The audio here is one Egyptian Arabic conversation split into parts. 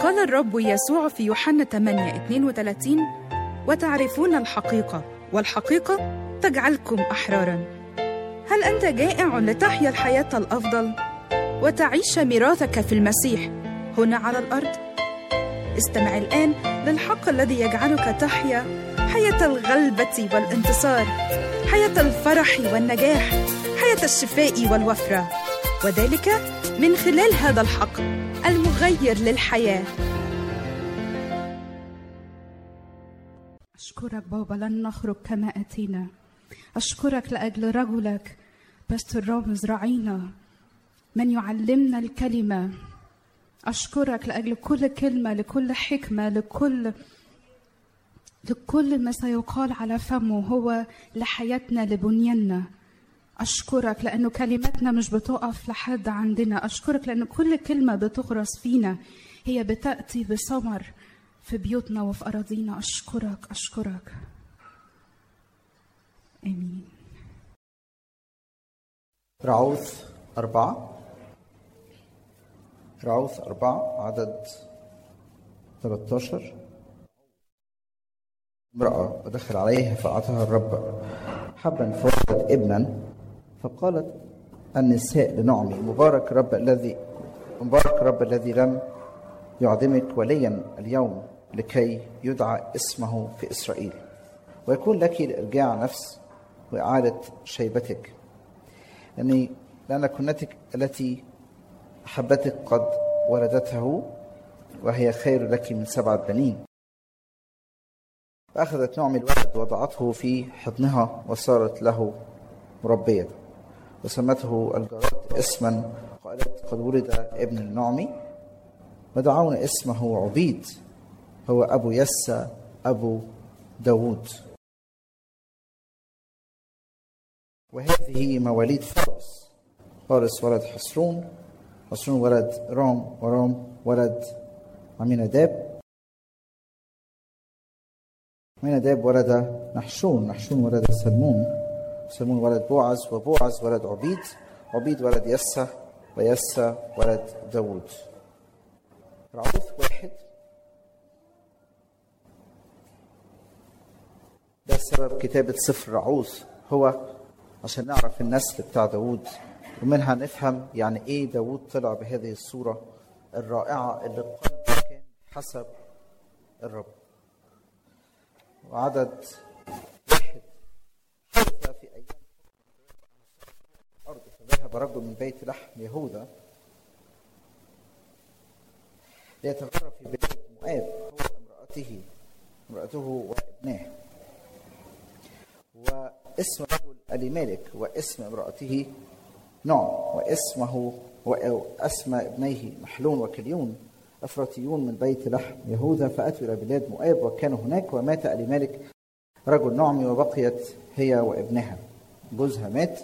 قال الرب يسوع في يوحنا 8 32 وتعرفون الحقيقة والحقيقة تجعلكم أحرارا هل أنت جائع لتحيا الحياة الأفضل وتعيش ميراثك في المسيح هنا على الأرض؟ استمع الآن للحق الذي يجعلك تحيا حياة الغلبة والانتصار حياة الفرح والنجاح حياة الشفاء والوفرة وذلك من خلال هذا الحق المغير للحياة أشكرك بابا لن نخرج كما أتينا أشكرك لأجل رجلك باستر رامز راعينا من يعلمنا الكلمة أشكرك لأجل كل كلمة لكل حكمة لكل لكل ما سيقال على فمه هو لحياتنا لبنياننا أشكرك لأنه كلماتنا مش بتقف لحد عندنا أشكرك لأن كل كلمة بتغرس فينا هي بتأتي بثمر في بيوتنا وفي أراضينا أشكرك أشكرك آمين رعوث أربعة رعوث أربعة عدد 13 امرأة ودخل عليها فأعطاها الرب حبا فولدت ابنا فقالت النساء لنعمي مبارك رب الذي مبارك رب الذي لم يعدمك وليا اليوم لكي يدعى اسمه في إسرائيل ويكون لك لإرجاع نفس وإعادة شيبتك يعني لأن كنتك التي أحبتك قد ولدته وهي خير لك من سبعة بنين فأخذت نعمي الولد وضعته في حضنها وصارت له مربية وسمته الجارات اسما قالت قد ولد ابن النعمي ودعون اسمه عبيد هو أبو يسى أبو داود وهذه مواليد فارس فارس ولد حصرون حصرون ولد رام ورام ولد عميناداب عميناداب ولد نحشون نحشون ولد سلمون سلمون ولد بوعز وبوعز ولد عبيد عبيد ولد يسى ويسى ولد داود رعوث واحد ده سبب كتابة سفر رعوث هو عشان نعرف النسل بتاع داود ومنها نفهم يعني ايه داود طلع بهذه الصورة الرائعة اللي قلبه كان حسب الرب وعدد واحد حدث في أيام الأرض فذهب رجل من بيت لحم يهوذا ليتغرب في بلاد مؤاب هو امرأته امرأته وابناه واسم رجل أليمالك واسم امرأته نعم واسمه واسم ابنيه محلون وكليون أفراتيون من بيت لحم يهوذا فأتوا إلى بلاد مؤاب وكانوا هناك ومات أليمالك رجل نعمي وبقيت هي وابنها جوزها مات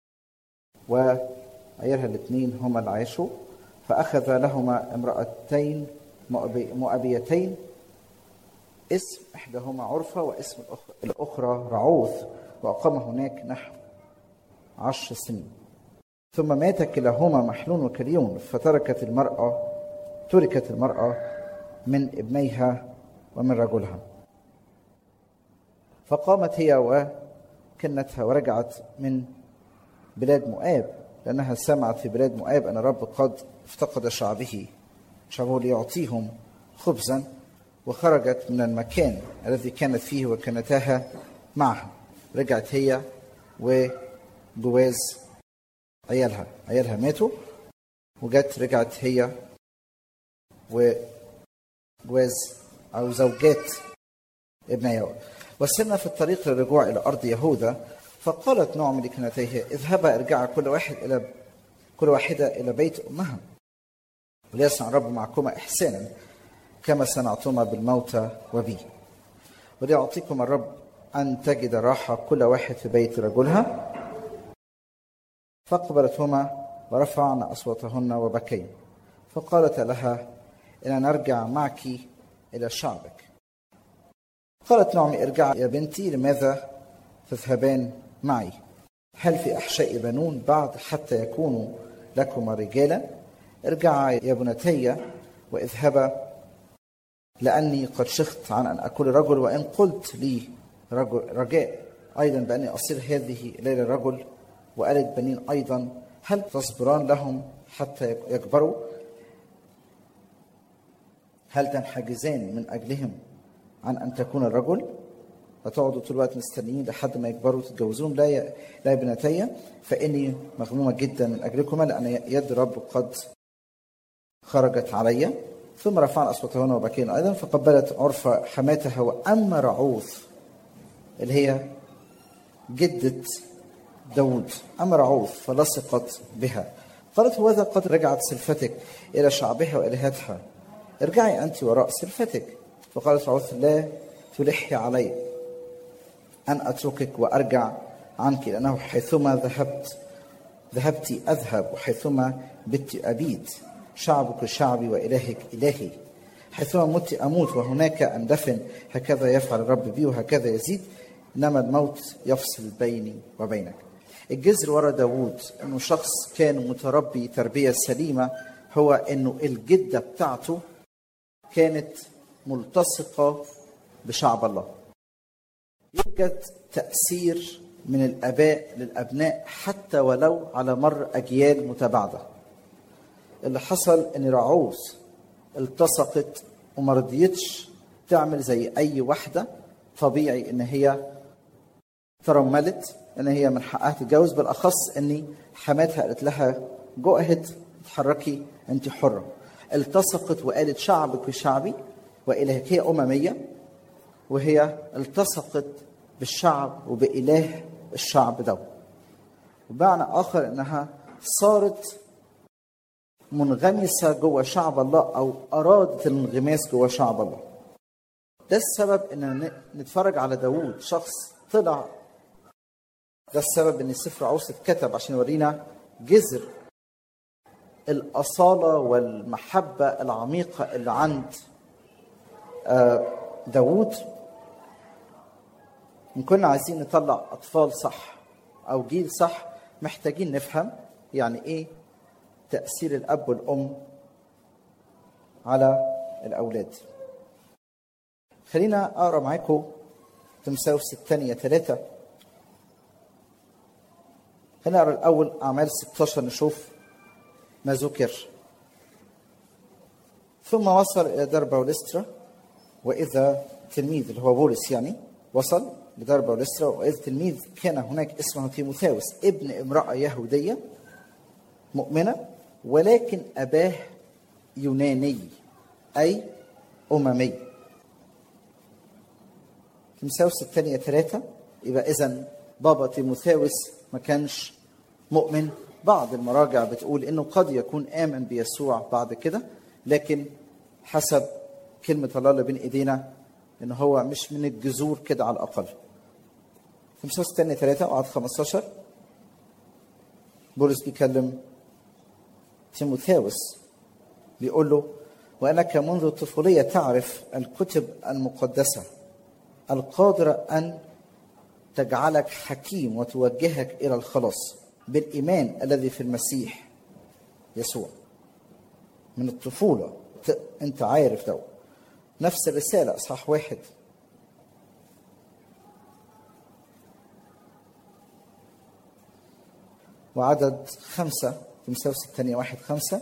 وعيالها الاثنين هما اللي عاشوا فأخذ لهما امرأتين مؤبيتين اسم إحداهما عرفة واسم الأخرى رعوث وأقام هناك نحو عشر سنين ثم مات كلاهما محلون وكليون فتركت المرأة تركت المرأة من ابنيها ومن رجلها فقامت هي وكنتها ورجعت من بلاد مؤاب لأنها سمعت في بلاد مؤاب أن الرب قد افتقد شعبه شعبه ليعطيهم خبزا وخرجت من المكان الذي كانت فيه وكنتها معها رجعت هي وجواز عيالها عيالها ماتوا وجت رجعت هي وجواز أو زوجات ابنها وسرنا في الطريق للرجوع إلى أرض يهوذا فقالت نعم لكنتيها اذهبا ارجعا كل واحد إلى كل واحدة إلى بيت أمها وليصنع الرب معكما إحسانا كما صنعتما بالموتى وبي وليعطيكم الرب أن تجد راحة كل واحد في بيت رجلها فاقبلتهما ورفعن أصواتهن وبكين فقالت لها إن نرجع معك إلى شعبك قالت نعمي ارجع يا بنتي لماذا تذهبان معي هل في أحشاء بنون بعد حتى يكونوا لكما رجالا ارجعا يا بنتي واذهبا لأني قد شخت عن أن أكون رجل وإن قلت لي رجل رجاء أيضا بأني أصير هذه الليلة رجل وألد بنين أيضا هل تصبران لهم حتى يكبروا هل تنحجزان من أجلهم عن أن تكون الرجل وتقعدوا طول الوقت مستنيين لحد ما يكبروا وتتجوزون لا يا لا يا بنتي فإني مغمومة جدا من أجلكما لأن يد الرب قد خرجت علي ثم رفعنا أصواتهن وبكينا أيضا فقبلت عرفة حماتها وأما رعوث اللي هي جدة داود أما رعوث فلصقت بها قالت هوذا قد رجعت سلفتك إلى شعبها وإلهتها ارجعي أنت وراء سلفتك فقالت رعوث لا تلحي علي أن أتركك وأرجع عنك لأنه حيثما ذهبت ذهبت أذهب وحيثما بت أبيد شعبك شعبي وإلهك إلهي حيثما مت أموت وهناك أندفن هكذا يفعل الرب بي وهكذا يزيد إنما الموت يفصل بيني وبينك الجذر ورا داوود انه شخص كان متربي تربيه سليمه هو انه الجده بتاعته كانت ملتصقه بشعب الله يوجد تاثير من الاباء للابناء حتى ولو على مر اجيال متباعده اللي حصل ان رعوز التصقت وما رضيتش تعمل زي اي واحده طبيعي ان هي ترملت ان هي من حقها تتجوز بالاخص ان حماتها قالت لها جو اهيد اتحركي انت حره التصقت وقالت شعبك وشعبي والهك هي امميه وهي التصقت بالشعب وباله الشعب ده وبمعنى اخر انها صارت منغمسه جوه شعب الله او ارادت الانغماس جوه شعب الله ده السبب ان نتفرج على داوود شخص طلع ده السبب ان سفر عوس اتكتب عشان يورينا جذر الأصالة والمحبة العميقة اللي عند داوود إن كنا عايزين نطلع أطفال صح أو جيل صح محتاجين نفهم يعني إيه تأثير الأب والأم على الأولاد خلينا أقرأ معاكم تمساوس الثانية ثلاثة خلينا نقرا الاول اعمال 16 نشوف ما ذكر ثم وصل الى دربه ولسترا واذا تلميذ اللي هو بولس يعني وصل لدربه ولسترا واذا تلميذ كان هناك اسمه تيموثاوس ابن امراه يهوديه مؤمنه ولكن اباه يوناني اي اممي تيموثاوس الثانيه ثلاثه يبقى اذا بابا تيموثاوس ما كانش مؤمن بعض المراجع بتقول انه قد يكون امن بيسوع بعد كده لكن حسب كلمه الله اللي بين ايدينا ان هو مش من الجذور كده على الاقل تمسوس الثانية ثلاثة وعد 15 بولس بيكلم تيموثاوس بيقول له وانك منذ الطفوليه تعرف الكتب المقدسه القادره ان تجعلك حكيم وتوجهك الى الخلاص بالايمان الذي في المسيح يسوع من الطفوله انت عارف ده نفس الرساله اصحاح واحد وعدد خمسة تمساوس الثانية واحد خمسة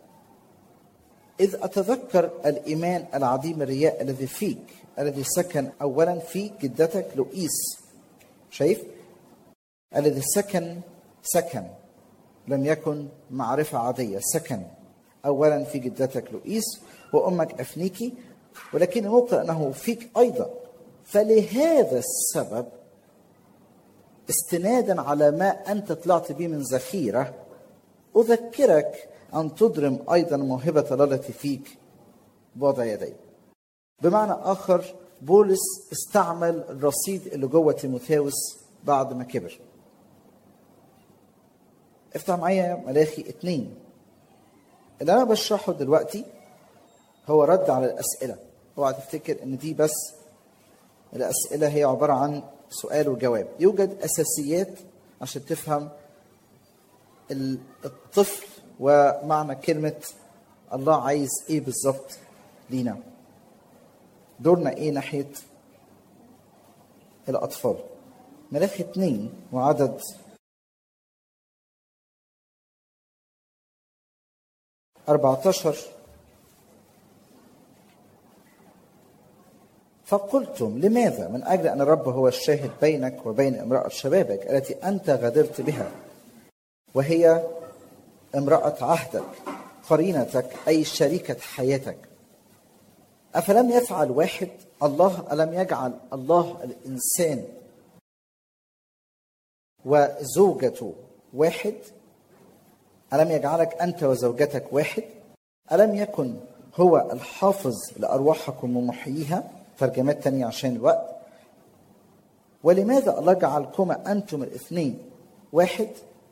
إذ أتذكر الإيمان العديم الرياء الذي فيك الذي سكن أولا في جدتك لؤيس شايف الذي سكن سكن لم يكن معرفة عادية سكن أولا في جدتك لؤيس وأمك أفنيكي ولكن موقع أنه فيك أيضا فلهذا السبب استنادا على ما أنت طلعت به من ذخيرة أذكرك أن تضرم أيضا موهبة الله التي فيك بوضع يدي بمعنى آخر بولس استعمل الرصيد اللي جوه تيموثاوس بعد ما كبر افتح معايا ملاخي اتنين اللي انا بشرحه دلوقتي هو رد على الاسئله اوعى تفتكر ان دي بس الاسئله هي عباره عن سؤال وجواب يوجد اساسيات عشان تفهم الطفل ومعنى كلمه الله عايز ايه بالظبط لينا دورنا ايه ناحيه الاطفال ملاخي اتنين وعدد أربعتاشر فقلتم لماذا من أجل أن الرب هو الشاهد بينك وبين امرأة شبابك التي أنت غادرت بها وهي امرأة عهدك قرينتك أي شريكة حياتك أفلم يفعل واحد الله ألم يجعل الله الإنسان وزوجته واحد ألم يجعلك أنت وزوجتك واحد ألم يكن هو الحافظ لأرواحكم ومحييها ترجمات تانية عشان الوقت ولماذا الله جعلكما أنتم الاثنين واحد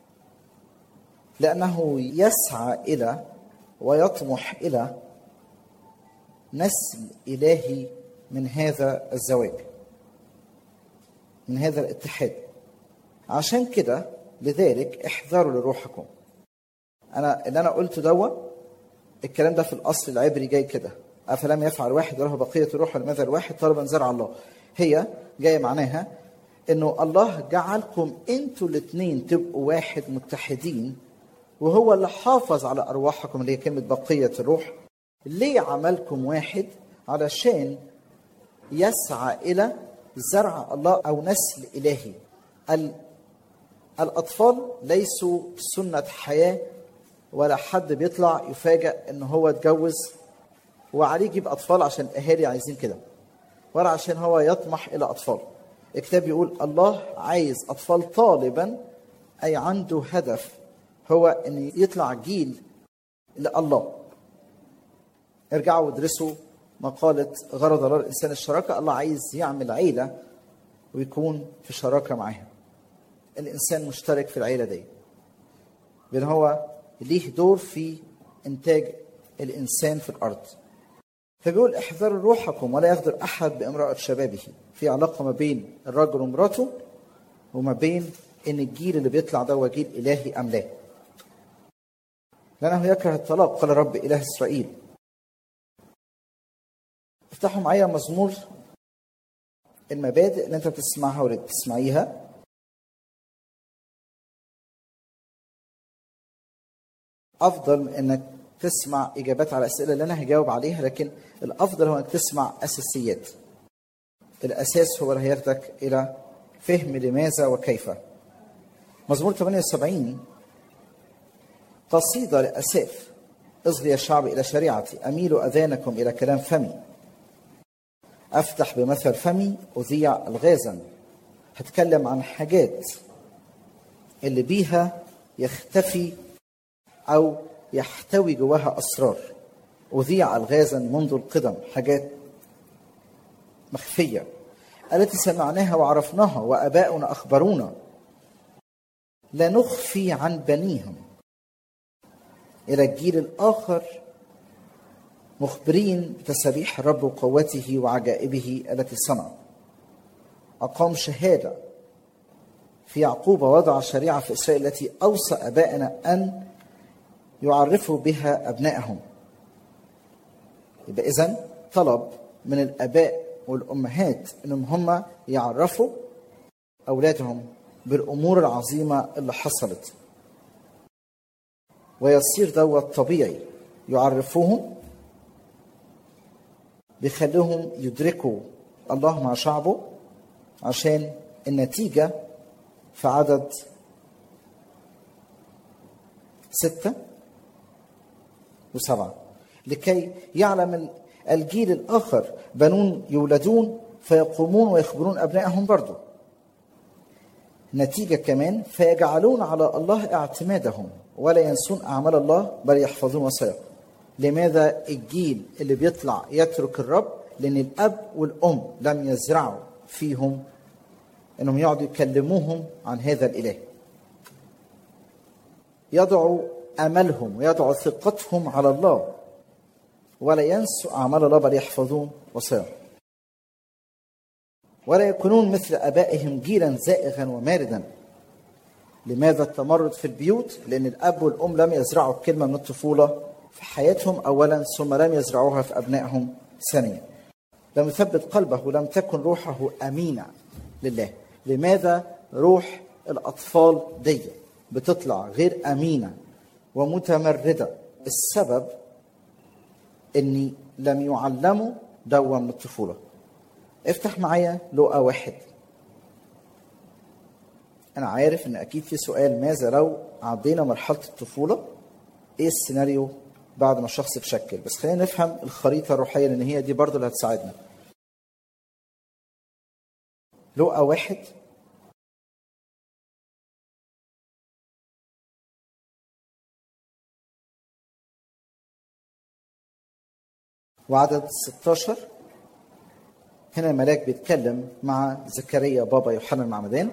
لأنه يسعى إلى ويطمح إلى نسل إلهي من هذا الزواج من هذا الاتحاد عشان كده لذلك احذروا لروحكم انا اللي انا قلته دوا الكلام ده في الاصل العبري جاي كده افلم يفعل واحد وله بقيه الروح ولماذا الواحد طلبا زرع الله هي جايه معناها انه الله جعلكم انتوا الاثنين تبقوا واحد متحدين وهو اللي حافظ على ارواحكم اللي هي كلمه بقيه الروح ليه عملكم واحد علشان يسعى الى زرع الله او نسل الهي ال- الاطفال ليسوا سنه حياه ولا حد بيطلع يفاجأ ان هو اتجوز وعليه يجيب اطفال عشان الاهالي عايزين كده ولا عشان هو يطمح الى اطفال الكتاب يقول الله عايز اطفال طالبا اي عنده هدف هو ان يطلع جيل لله ارجعوا وادرسوا مقالة غرض الله الإنسان الشراكة الله عايز يعمل عيلة ويكون في شراكة معاها الإنسان مشترك في العيلة دي بأن هو ليه دور في إنتاج الإنسان في الأرض فبيقول احذروا روحكم ولا يغدر أحد بامرأة شبابه في علاقة ما بين الرجل ومراته وما بين إن الجيل اللي بيطلع ده هو جيل إلهي أم لا لأنه يكره الطلاق قال رب إله إسرائيل افتحوا معايا مزمور المبادئ اللي انت بتسمعها واللي بتسمعيها افضل من انك تسمع اجابات على الاسئله اللي انا هجاوب عليها لكن الافضل هو انك تسمع اساسيات الاساس هو اللي هياخدك الى فهم لماذا وكيف مزمور 78 قصيده لاساف اصغي يا شعب الى شريعتي اميلوا اذانكم الى كلام فمي افتح بمثل فمي اذيع الغازا هتكلم عن حاجات اللي بيها يختفي او يحتوي جواها اسرار اذيع الغازا منذ القدم حاجات مخفيه التي سمعناها وعرفناها واباؤنا اخبرونا لا نخفي عن بنيهم الى الجيل الاخر مخبرين بتسابيح الرب وقوته وعجائبه التي صنع أقام شهادة في يعقوب وضع شريعة في إسرائيل التي أوصى أبائنا أن يعرفوا بها أبنائهم يبقى إذن طلب من الآباء والأمهات أنهم هم يعرفوا أولادهم بالأمور العظيمة اللي حصلت ويصير دوت طبيعي يعرفوهم بيخليهم يدركوا الله مع شعبه عشان النتيجة في عدد ستة وسبعة لكي يعلم الجيل الآخر بنون يولدون فيقومون ويخبرون أبنائهم برضو نتيجة كمان فيجعلون على الله اعتمادهم ولا ينسون أعمال الله بل يحفظون وصاياه لماذا الجيل اللي بيطلع يترك الرب لان الاب والام لم يزرعوا فيهم انهم يقعدوا يكلموهم عن هذا الاله يضعوا املهم ويضعوا ثقتهم على الله ولا ينسوا اعمال الله بل يحفظون وصاياه ولا يكونون مثل ابائهم جيلا زائغا وماردا لماذا التمرد في البيوت لان الاب والام لم يزرعوا الكلمه من الطفوله في حياتهم اولا ثم لم يزرعوها في ابنائهم ثانيا لم يثبت قلبه لم تكن روحه امينه لله لماذا روح الاطفال دي بتطلع غير امينه ومتمرده السبب اني لم يعلموا دوا من الطفوله افتح معايا لقا واحد انا عارف ان اكيد في سؤال ماذا لو عدينا مرحله الطفوله ايه السيناريو بعد ما الشخص اتشكل بس خلينا نفهم الخريطه الروحيه لان هي دي برضو اللي هتساعدنا لقا واحد وعدد 16 هنا الملاك بيتكلم مع زكريا بابا يوحنا المعمدان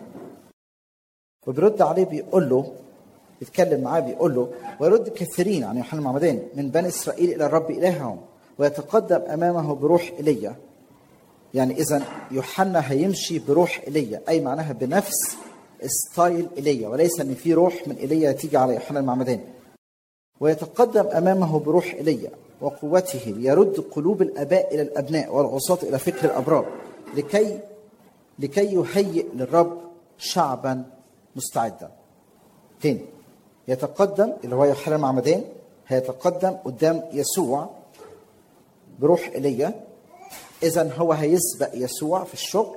وبيرد عليه بيقول له يتكلم معاه بيقول له ويرد كثيرين عن يوحنا المعمدان من بني اسرائيل الى الرب الههم ويتقدم امامه بروح ايليا يعني اذا يوحنا هيمشي بروح ايليا اي معناها بنفس ستايل ايليا وليس ان في روح من ايليا تيجي على يوحنا المعمدان ويتقدم امامه بروح ايليا وقوته ليرد قلوب الاباء الى الابناء والعصاة الى فكر الابرار لكي لكي يهيئ للرب شعبا مستعدا. تاني يتقدم اللي هو يوحنا المعمدان هيتقدم قدام يسوع بروح ايليا اذا هو هيسبق يسوع في الشغل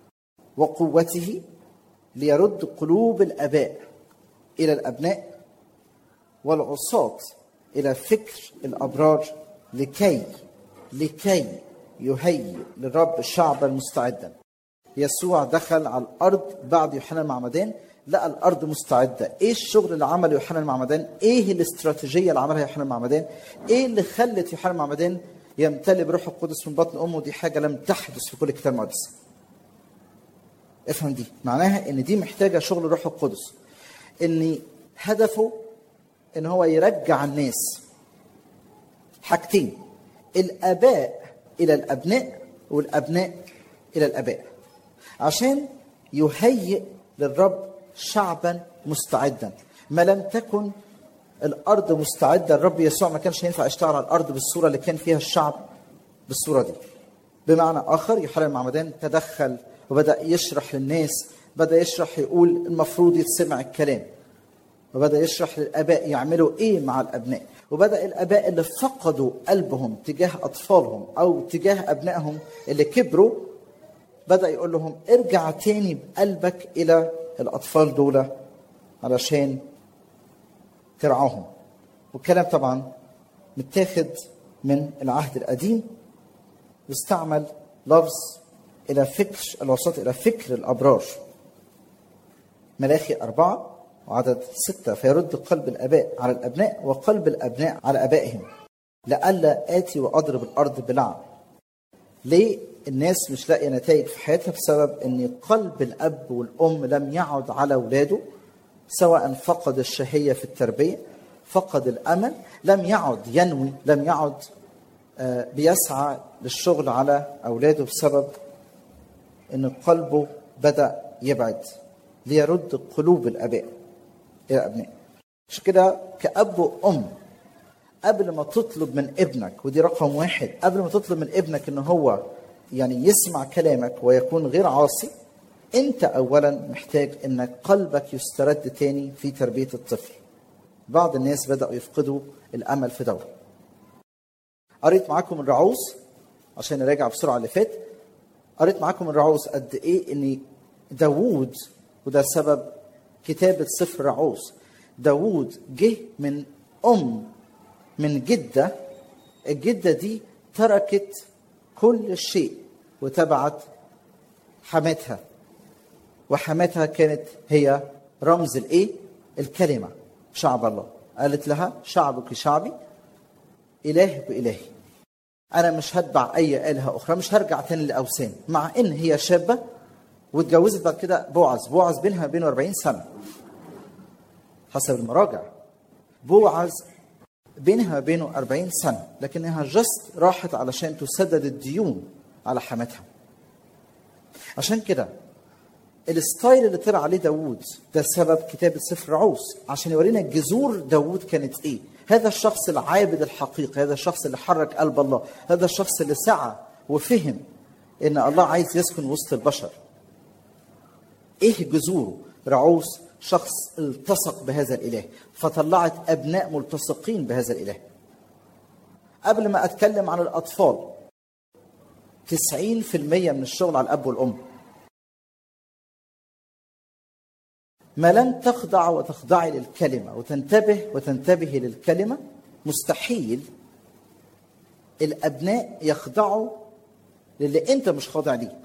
وقوته ليرد قلوب الاباء الى الابناء والعصاة الى فكر الابرار لكي لكي يهيئ للرب شعبا مستعدا يسوع دخل على الارض بعد يوحنا المعمدان لقى الارض مستعده ايه الشغل اللي عمله يوحنا المعمدان ايه الاستراتيجيه اللي عملها يوحنا المعمدان ايه اللي خلت يوحنا المعمدان يمتلئ بروح القدس من بطن امه دي حاجه لم تحدث في كل الكتاب المقدس افهم دي معناها ان دي محتاجه شغل الروح القدس ان هدفه ان هو يرجع الناس حاجتين الاباء الى الابناء والابناء الى الاباء عشان يهيئ للرب شعبا مستعدا ما لم تكن الارض مستعده الرب يسوع ما كانش ينفع يشتغل على الارض بالصوره اللي كان فيها الشعب بالصوره دي بمعنى اخر يوحنا المعمدان تدخل وبدا يشرح للناس بدا يشرح يقول المفروض يتسمع الكلام وبدا يشرح للاباء يعملوا ايه مع الابناء وبدا الاباء اللي فقدوا قلبهم تجاه اطفالهم او تجاه ابنائهم اللي كبروا بدا يقول لهم ارجع تاني بقلبك الى الاطفال دول علشان ترعاهم والكلام طبعا متاخد من العهد القديم واستعمل لفظ الى فكر الوسط الى فكر الابرار ملاخي أربعة وعدد ستة فيرد قلب الآباء على الأبناء وقلب الأبناء على آبائهم لئلا آتي وأضرب الأرض بلعن ليه الناس مش لاقية نتائج في حياتها بسبب أن قلب الأب والأم لم يعد على أولاده سواء فقد الشهية في التربية فقد الأمل لم يعد ينوي لم يعد آه، بيسعى للشغل على أولاده بسبب أن قلبه بدأ يبعد ليرد قلوب الآباء إلى الأبناء عشان كده كأب وأم قبل ما تطلب من ابنك ودي رقم واحد قبل ما تطلب من ابنك ان هو يعني يسمع كلامك ويكون غير عاصي انت اولا محتاج انك قلبك يسترد تاني في تربيه الطفل بعض الناس بداوا يفقدوا الامل في دوره قريت معاكم الرعوز عشان نراجع بسرعه اللي فات قريت معاكم الرعوز قد ايه ان داوود وده سبب كتابه سفر رعوز داوود جه من ام من جده الجده دي تركت كل شيء وتبعت حماتها وحماتها كانت هي رمز الايه الكلمه شعب الله قالت لها شعبك شعبي الهك الهي انا مش هتبع اي الهه اخرى مش هرجع تاني لاوثان مع ان هي شابه واتجوزت بعد كده بوعز بوعز بينها وبينه 40 سنه حسب المراجع بوعز بينها وبينه 40 سنه لكنها جست راحت علشان تسدد الديون على حماتها عشان كده الستايل اللي طلع عليه داوود ده سبب كتابة سفر عوس عشان يورينا جذور داوود كانت ايه هذا الشخص العابد الحقيقي هذا الشخص اللي حرك قلب الله هذا الشخص اللي سعى وفهم ان الله عايز يسكن وسط البشر ايه جذوره رعوس شخص التصق بهذا الاله فطلعت ابناء ملتصقين بهذا الاله قبل ما اتكلم عن الاطفال 90% من الشغل على الاب والام ما لم تخضع وتخضعي للكلمه وتنتبه وتنتبهي للكلمه مستحيل الابناء يخضعوا للي انت مش خاضع ليه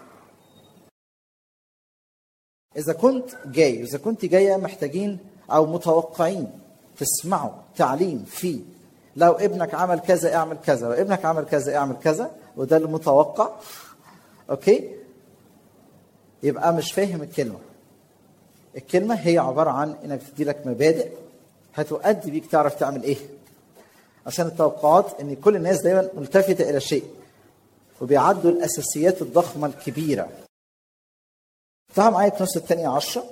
اذا كنت جاي اذا كنت جايه محتاجين او متوقعين تسمعوا تعليم فيه لو ابنك عمل كذا اعمل كذا لو ابنك عمل كذا اعمل كذا وده المتوقع اوكي يبقى مش فاهم الكلمه الكلمه هي عباره عن انك تدي لك مبادئ هتؤدي بيك تعرف تعمل ايه عشان التوقعات ان كل الناس دايما ملتفته الى شيء وبيعدوا الاساسيات الضخمه الكبيره تعال معايا كنوس الثانية عشرة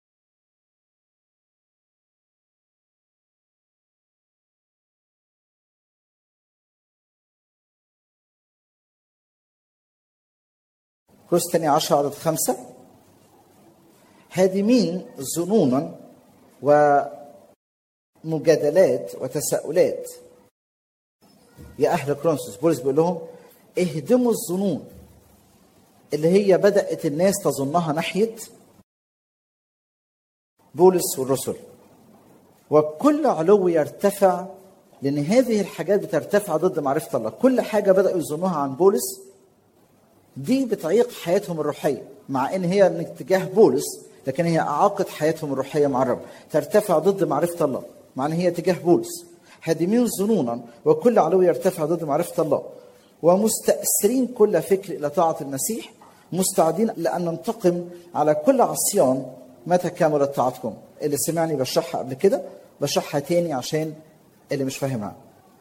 كنوس الثانية عشرة عدد خمسة هادمين ظنونا ومجادلات وتساؤلات يا أهل كرونسوس بولس بيقول لهم اهدموا الظنون اللي هي بدأت الناس تظنها ناحية بولس والرسل وكل علو يرتفع لأن هذه الحاجات بترتفع ضد معرفة الله كل حاجة بدأوا يظنوها عن بولس دي بتعيق حياتهم الروحية مع إن هي من اتجاه بولس لكن هي أعاقت حياتهم الروحية مع الرب ترتفع ضد معرفة الله مع إن هي اتجاه بولس هادمين ظنونا وكل علو يرتفع ضد معرفة الله ومستأثرين كل فكر إلى طاعة المسيح مستعدين لأن ننتقم على كل عصيان متى كملت طاعتكم اللي سمعني بشرحها قبل كده بشرحها تاني عشان اللي مش فاهمها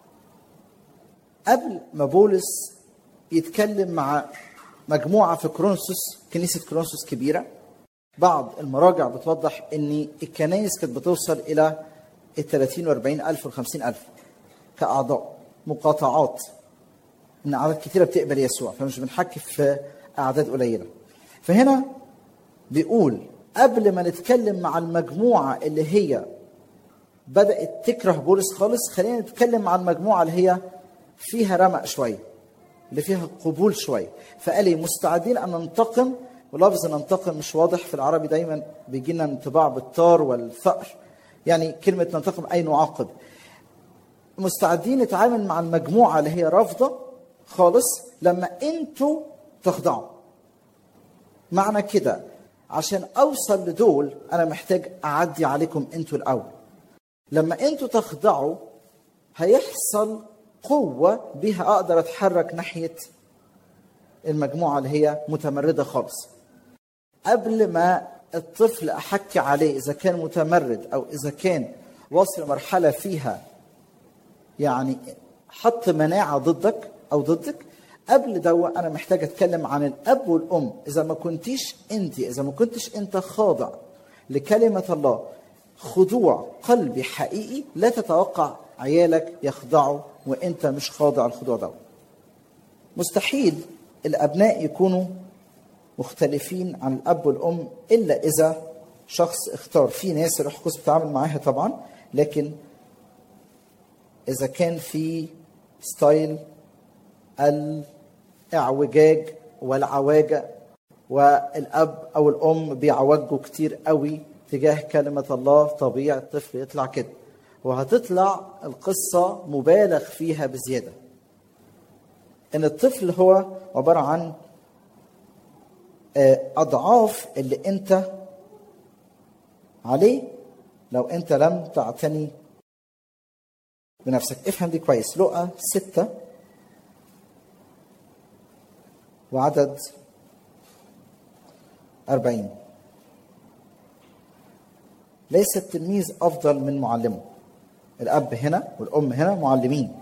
قبل ما بولس يتكلم مع مجموعة في كرونسوس كنيسة كرونسوس كبيرة بعض المراجع بتوضح ان الكنائس كانت بتوصل الى ال 30 و 40 الف و 50 الف كاعضاء مقاطعات ان اعداد كثيره بتقبل يسوع فمش بنحكي في اعداد قليله فهنا بيقول قبل ما نتكلم مع المجموعه اللي هي بدات تكره بولس خالص خلينا نتكلم مع المجموعه اللي هي فيها رمق شويه اللي فيها قبول شويه فقال لي مستعدين ان ننتقم ولفظ ننتقم مش واضح في العربي دايما بيجي لنا انطباع بالطار والثأر يعني كلمه ننتقم اي نعاقب مستعدين نتعامل مع المجموعه اللي هي رافضه خالص لما انتوا تخضعوا معنى كده عشان اوصل لدول انا محتاج اعدي عليكم انتوا الاول لما انتوا تخضعوا هيحصل قوه بها اقدر اتحرك ناحيه المجموعه اللي هي متمرده خالص قبل ما الطفل احكي عليه اذا كان متمرد او اذا كان واصل مرحله فيها يعني حط مناعه ضدك او ضدك قبل دوا انا محتاج اتكلم عن الاب والام اذا ما كنتيش انت اذا ما كنتش انت خاضع لكلمه الله خضوع قلبي حقيقي لا تتوقع عيالك يخضعوا وانت مش خاضع الخضوع ده مستحيل الابناء يكونوا مختلفين عن الاب والام الا اذا شخص اختار في ناس الروح القدس بتتعامل معاها طبعا لكن اذا كان في ستايل الاعوجاج والعواجه والاب او الام بيعوجوا كتير قوي تجاه كلمه الله طبيعي الطفل يطلع كده وهتطلع القصه مبالغ فيها بزياده ان الطفل هو عباره عن اضعاف اللي انت عليه لو انت لم تعتني بنفسك افهم دي كويس لقى ستة وعدد أربعين ليس التلميذ أفضل من معلمه الأب هنا والأم هنا معلمين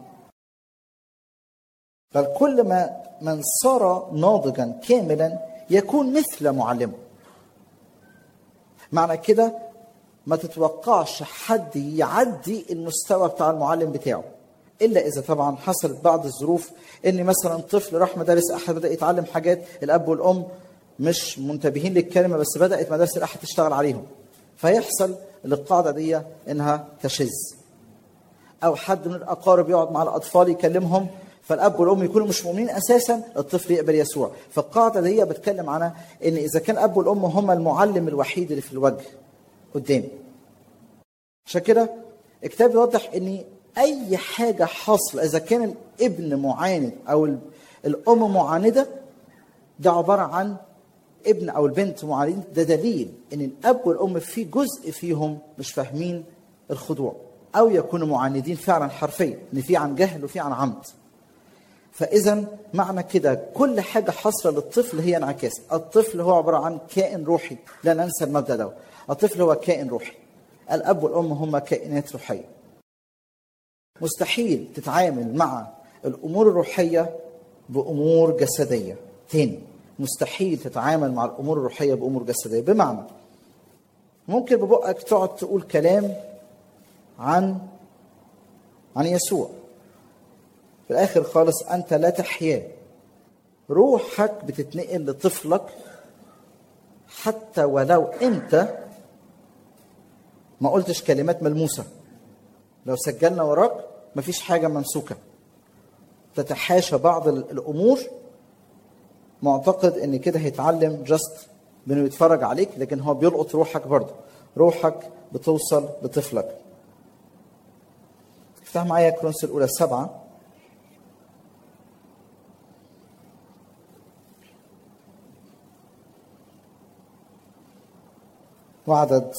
بل كل ما من صار ناضجا كاملا يكون مثل معلمه معنى كده ما تتوقعش حد يعدي المستوى بتاع المعلم بتاعه الا اذا طبعا حصلت بعض الظروف ان مثلا طفل راح مدارس احد بدا يتعلم حاجات الاب والام مش منتبهين للكلمه بس بدات مدارس الاحد تشتغل عليهم فيحصل القاعده دي انها تشذ او حد من الاقارب يقعد مع الاطفال يكلمهم فالاب والام يكونوا مش مؤمنين اساسا الطفل يقبل يسوع فالقاعده دي بتكلم عنها ان اذا كان الاب والام هم المعلم الوحيد اللي في الوجه قدامي عشان كده الكتاب يوضح ان اي حاجه حاصله اذا كان الابن معاند او ال- الام معانده ده عباره عن ابن او البنت معاندين ده دليل ان الاب والام في جزء فيهم مش فاهمين الخضوع او يكونوا معاندين فعلا حرفيا ان في عن جهل وفي عن عمد فاذا معنى كده كل حاجه حاصله للطفل هي انعكاس الطفل هو عباره عن كائن روحي لا ننسى المبدا ده الطفل هو كائن روحي الاب والام هم كائنات روحيه مستحيل تتعامل مع الامور الروحيه بامور جسديه تاني مستحيل تتعامل مع الامور الروحيه بامور جسديه بمعنى ممكن ببقك تقعد تقول كلام عن عن يسوع في الاخر خالص انت لا تحيا روحك بتتنقل لطفلك حتى ولو انت ما قلتش كلمات ملموسه لو سجلنا وراك مفيش حاجه ممسوكه تتحاشى بعض ال- الامور معتقد ان كده هيتعلم جاست بانه يتفرج عليك لكن هو بيلقط روحك برضه روحك بتوصل لطفلك افتح معايا كرونس الاولى سبعه وعدد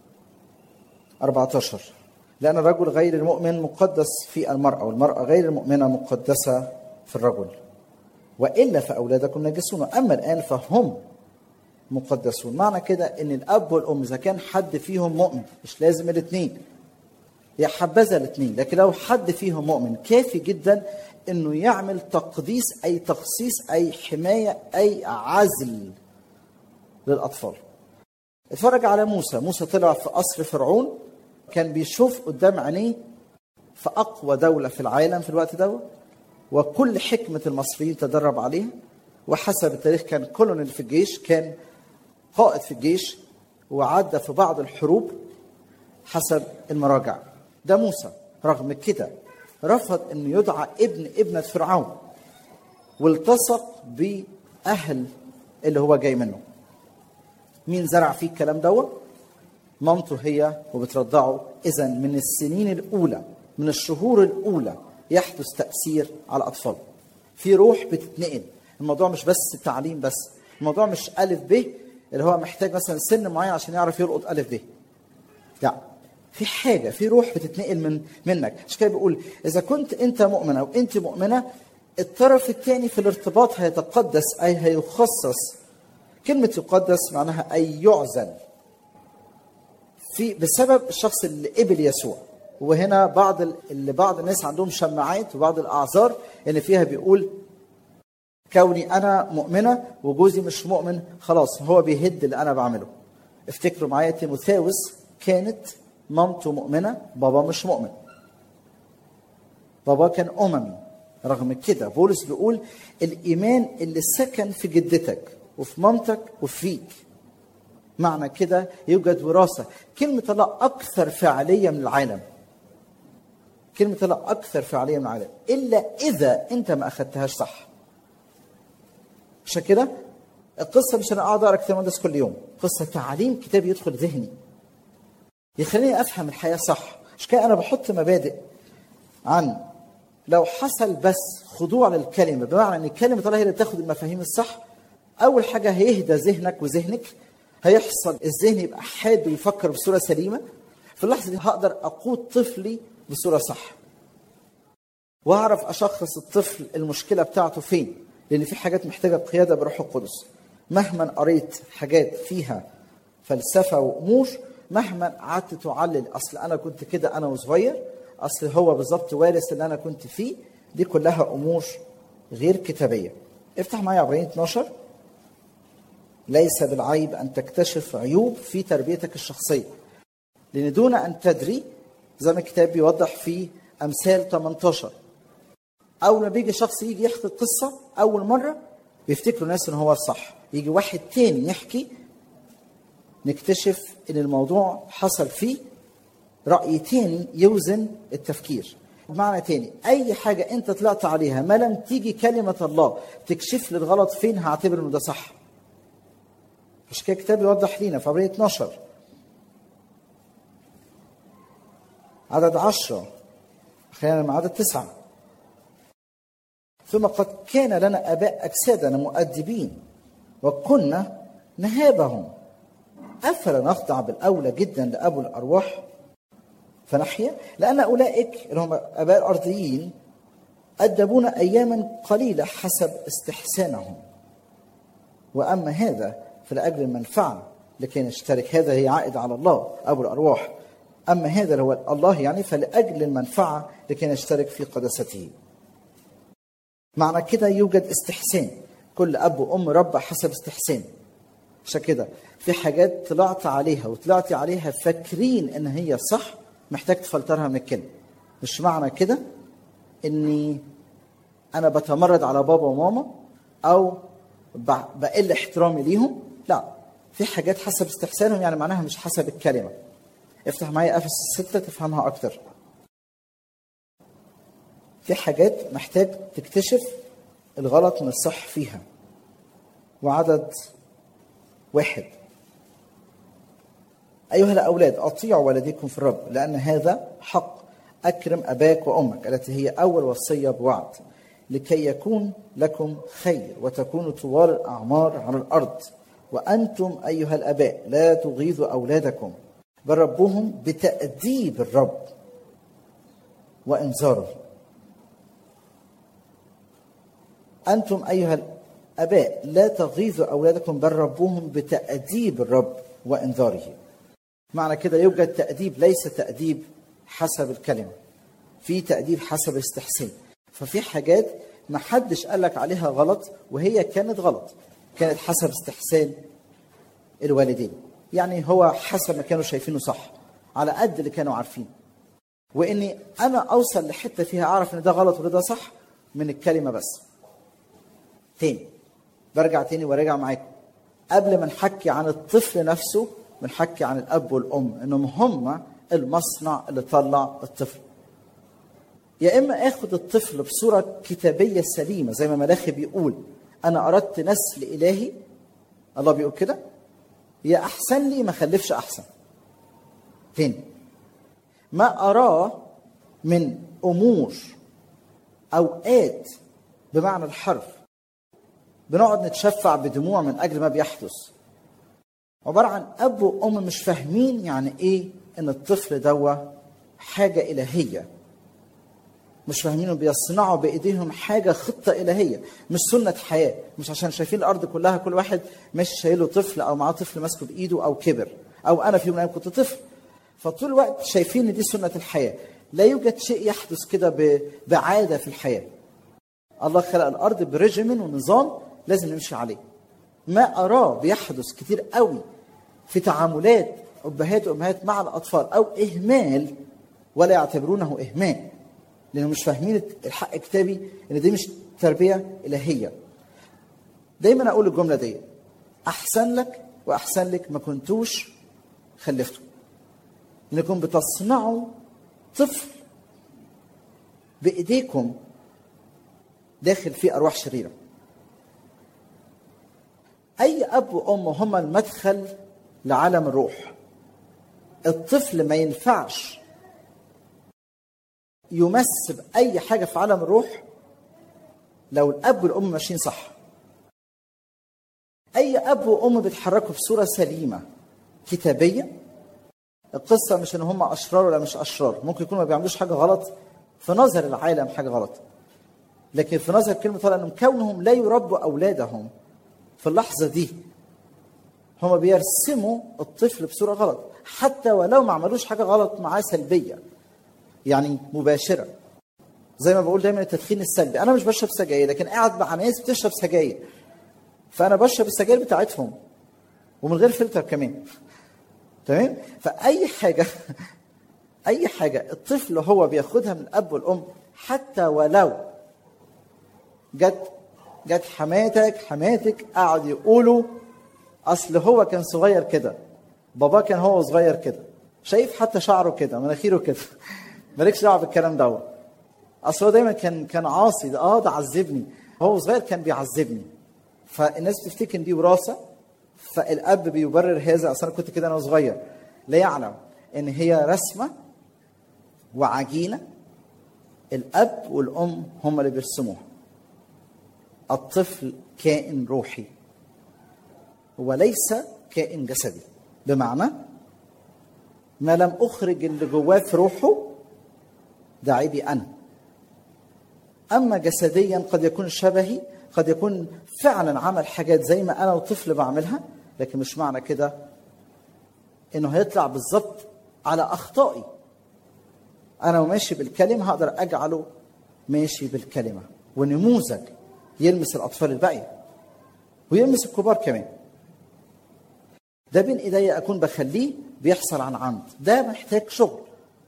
14 لأن الرجل غير المؤمن مقدس في المرأة والمرأة غير المؤمنة مقدسة في الرجل وإلا فأولادكم نجسون أما الآن فهم مقدسون معنى كده ان الاب والام اذا كان حد فيهم مؤمن مش لازم الاثنين يا حبذا الاثنين لكن لو حد فيهم مؤمن كافي جدا انه يعمل تقديس اي تخصيص اي حمايه اي عزل للاطفال اتفرج على موسى موسى طلع في قصر فرعون كان بيشوف قدام عينيه في اقوى دوله في العالم في الوقت ده وكل حكمه المصريين تدرب عليها وحسب التاريخ كان كولونيل في الجيش كان قائد في الجيش وعدى في بعض الحروب حسب المراجع ده موسى رغم كده رفض انه يدعى ابن ابنة فرعون والتصق بأهل اللي هو جاي منه مين زرع فيه الكلام دوت مامته هي وبترضعه اذا من السنين الاولى من الشهور الاولى يحدث تاثير على الاطفال في روح بتتنقل الموضوع مش بس تعليم بس الموضوع مش الف ب اللي هو محتاج مثلا سن معين عشان يعرف يلقط الف ب لا في حاجه في روح بتتنقل من منك عشان كده بيقول اذا كنت انت مؤمن او انت مؤمنه الطرف الثاني في الارتباط هيتقدس اي هيخصص كلمه يقدس معناها اي يعزل في بسبب الشخص اللي قبل يسوع وهنا بعض ال- اللي بعض الناس عندهم شماعات وبعض الاعذار اللي فيها بيقول كوني انا مؤمنه وجوزي مش مؤمن خلاص هو بيهد اللي انا بعمله افتكروا معايا تيموثاوس كانت مامته مؤمنه بابا مش مؤمن بابا كان اممي رغم كده بولس بيقول الايمان اللي سكن في جدتك وفي مامتك وفيك معنى كده يوجد وراثه كلمه الله اكثر فعاليه من العالم كلمه الله اكثر فعاليه من العالم الا اذا انت ما اخذتهاش صح عشان كده القصه مش انا اقعد اقرا كتاب مقدس كل يوم قصه تعليم كتاب يدخل ذهني يخليني افهم الحياه صح عشان كده انا بحط مبادئ عن لو حصل بس خضوع للكلمه بمعنى ان كلمه الله هي اللي بتاخد المفاهيم الصح اول حاجه هيهدى ذهنك وذهنك هيحصل الذهن يبقى حاد ويفكر بصوره سليمه في اللحظه دي هقدر اقود طفلي بصوره صح واعرف اشخص الطفل المشكله بتاعته فين لان في حاجات محتاجه قياده بروح القدس مهما قريت حاجات فيها فلسفه وامور مهما قعدت تعلل اصل انا كنت كده انا وصغير اصل هو بالظبط وارث اللي انا كنت فيه دي كلها امور غير كتابيه افتح معايا عبرين 12 ليس بالعيب ان تكتشف عيوب في تربيتك الشخصيه لان دون ان تدري زي ما الكتاب بيوضح في امثال 18 اول ما بيجي شخص يجي يحكي القصه اول مره بيفتكروا الناس ان هو الصح يجي واحد تاني يحكي نكتشف ان الموضوع حصل فيه راي تاني يوزن التفكير بمعنى تاني اي حاجه انت طلعت عليها ما لم تيجي كلمه الله تكشف لي الغلط فين هعتبر انه ده صح مش كده الكتاب يوضح لينا في عبرية 12 عدد عشرة خلينا مع عدد تسعة ثم قد كان لنا آباء أجسادنا مؤدبين وكنا نهابهم أفلا نخضع بالأولى جدا لأبو الأرواح فنحيا لأن أولئك اللي هم آباء الأرضيين أدبونا أياما قليلة حسب استحسانهم وأما هذا فلأجل المنفعة لكي نشترك هذا هي عائد على الله أبو الأرواح أما هذا اللي هو الله يعني فلأجل المنفعة لكي نشترك في قدسته معنى كده يوجد استحسان كل أب وأم ربى حسب استحسان عشان كده في حاجات طلعت عليها وطلعتي عليها فاكرين ان هي صح محتاج تفلترها من الكلمه مش معنى كده اني انا بتمرد على بابا وماما او ب- بقل احترامي ليهم لا في حاجات حسب استحسانهم يعني معناها مش حسب الكلمه افتح معايا افس 6 تفهمها اكتر في حاجات محتاج تكتشف الغلط من الصح فيها وعدد واحد أيها الأولاد أطيعوا والديكم في الرب لأن هذا حق أكرم أباك وأمك التي هي أول وصية بوعد لكي يكون لكم خير وتكونوا طوال الأعمار على الأرض وأنتم أيها الآباء لا تغيظوا أولادكم بل ربوهم بتأديب الرب وإنذاره أنتم أيها الآباء لا تغيظوا أولادكم بل ربوهم بتأديب الرب وإنذاره معنى كده يوجد تأديب ليس تأديب حسب الكلمة في تأديب حسب استحسان ففي حاجات ما حدش قال لك عليها غلط وهي كانت غلط كانت حسب استحسان الوالدين يعني هو حسب ما كانوا شايفينه صح على قد اللي كانوا عارفين واني انا اوصل لحته فيها اعرف ان ده غلط وده صح من الكلمه بس تاني برجع تاني وراجع معاكم قبل ما نحكي عن الطفل نفسه بنحكي عن الاب والام انهم هم المصنع اللي طلع الطفل يا اما اخد الطفل بصوره كتابيه سليمه زي ما ملاخي بيقول انا اردت نسل الهي الله بيقول كده يا احسن لي ما خلفش احسن تاني ما اراه من امور اوقات بمعنى الحرف بنقعد نتشفع بدموع من اجل ما بيحدث عباره عن اب وام مش فاهمين يعني ايه ان الطفل دوا حاجه الهيه مش فاهمين بيصنعوا بايديهم حاجه خطه الهيه مش سنه حياه مش عشان شايفين الارض كلها كل واحد ماشي شايله طفل او معاه طفل ماسكه بايده او كبر او انا في يوم من الايام كنت طفل فطول الوقت شايفين ان دي سنه الحياه لا يوجد شيء يحدث كده ب- بعاده في الحياه الله خلق الارض بريجيمن ونظام لازم نمشي عليه ما اراه بيحدث كتير قوي في تعاملات ابهات وامهات مع الاطفال او اهمال ولا يعتبرونه اهمال لانهم مش فاهمين الحق كتابي ان دي مش تربيه الهيه دايما اقول الجمله دي احسن لك واحسن لك ما كنتوش خلفتوا انكم بتصنعوا طفل بايديكم داخل فيه ارواح شريره اي اب وام هم المدخل لعالم الروح الطفل ما ينفعش يمس باي حاجه في عالم الروح لو الاب والام ماشيين صح اي اب وام بيتحركوا بصوره سليمه كتابيه القصه مش ان هم اشرار ولا مش اشرار ممكن يكونوا ما بيعملوش حاجه غلط في نظر العالم حاجه غلط لكن في نظر كلمه الله انهم كونهم لا يربوا اولادهم في اللحظه دي هم بيرسموا الطفل بصوره غلط حتى ولو ما عملوش حاجه غلط معاه سلبيه يعني مباشره زي ما بقول دايما التدخين السلبي انا مش بشرب سجاير لكن قاعد مع ناس بتشرب سجاير فانا بشرب السجاير بتاعتهم ومن غير فلتر كمان تمام فاي حاجه اي حاجه الطفل هو بياخدها من الاب والام حتى ولو جت جت حماتك حماتك قعد يقولوا اصل هو كان صغير كده بابا كان هو صغير كده شايف حتى شعره كده مناخيره كده مالكش دعوه بالكلام دوت اصل هو دايما كان كان عاصي ده اه ده عذبني هو صغير كان بيعذبني فالناس بتفتكر إن دي وراثه فالاب بيبرر هذا اصل انا كنت كده انا صغير لا يعلم ان هي رسمه وعجينه الاب والام هم اللي بيرسموها الطفل كائن روحي وليس كائن جسدي بمعنى ما لم اخرج اللي جواه في روحه ده عيبي انا اما جسديا قد يكون شبهي قد يكون فعلا عمل حاجات زي ما انا وطفل بعملها لكن مش معنى كده انه هيطلع بالظبط على اخطائي انا وماشي بالكلمه هقدر اجعله ماشي بالكلمه ونموذج يلمس الاطفال الباقيه ويلمس الكبار كمان ده بين ايديا اكون بخليه بيحصل عن عمد ده محتاج شغل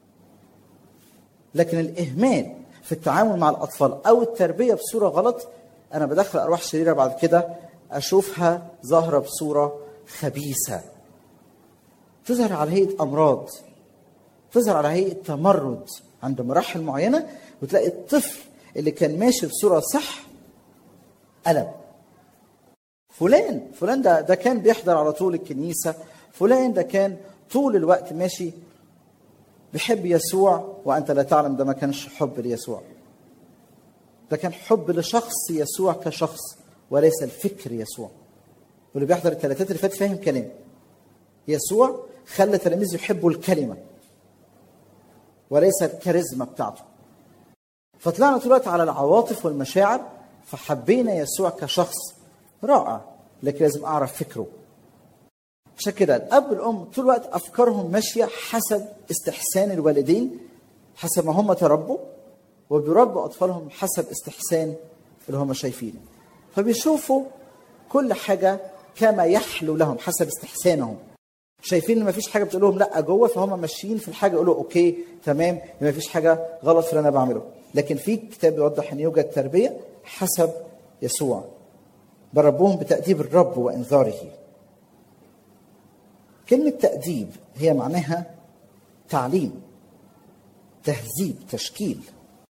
لكن الاهمال في التعامل مع الاطفال او التربيه بصوره غلط انا بدخل ارواح شريره بعد كده اشوفها ظاهره بصوره خبيثه تظهر على هيئه امراض تظهر على هيئه تمرد عند مراحل معينه وتلاقي الطفل اللي كان ماشي بصوره صح قلب فلان فلان ده ده كان بيحضر على طول الكنيسه فلان ده كان طول الوقت ماشي بيحب يسوع وانت لا تعلم ده ما كانش حب ليسوع ده كان حب لشخص يسوع كشخص وليس الفكر يسوع واللي بيحضر الثلاثات اللي فاتت فاهم كلام يسوع خلى تلاميذه يحبوا الكلمه وليس الكاريزما بتاعته فطلعنا طول الوقت على العواطف والمشاعر فحبينا يسوع كشخص رائع لكن لازم اعرف فكره عشان كده الاب والام طول الوقت افكارهم ماشيه حسب استحسان الوالدين حسب ما هم تربوا وبيربوا اطفالهم حسب استحسان اللي هم شايفينه فبيشوفوا كل حاجه كما يحلو لهم حسب استحسانهم شايفين ان مفيش حاجه بتقول لهم لا جوه فهم ماشيين في الحاجه يقولوا اوكي تمام مفيش حاجه غلط في اللي انا بعمله لكن في كتاب يوضح ان يوجد تربيه حسب يسوع بربوهم بتأديب الرب وإنذاره كلمة تأديب هي معناها تعليم تهذيب تشكيل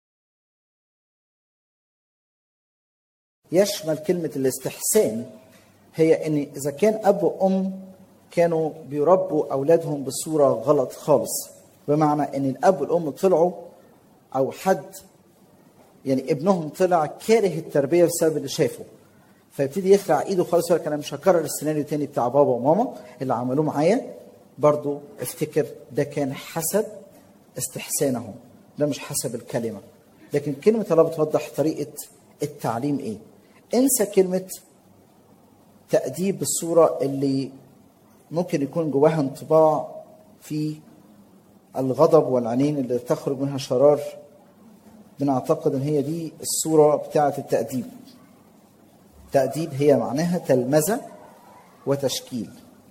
يشمل كلمة الاستحسان هي ان اذا كان اب وام كانوا بيربوا اولادهم بصوره غلط خالص بمعنى ان الاب والام طلعوا او حد يعني ابنهم طلع كاره التربيه بسبب اللي شافه فيبتدي يخلع ايده خالص يقول لك انا مش هكرر السيناريو تاني بتاع بابا وماما اللي عملوه معايا برضو افتكر ده كان حسب استحسانهم ده مش حسب الكلمه لكن كلمه الله بتوضح طريقه التعليم ايه انسى كلمه تأديب بالصورة اللي ممكن يكون جواها انطباع في الغضب والعينين اللي تخرج منها شرار بنعتقد ان هي دي الصورة بتاعة التأديب تأديب هي معناها تلمذة وتشكيل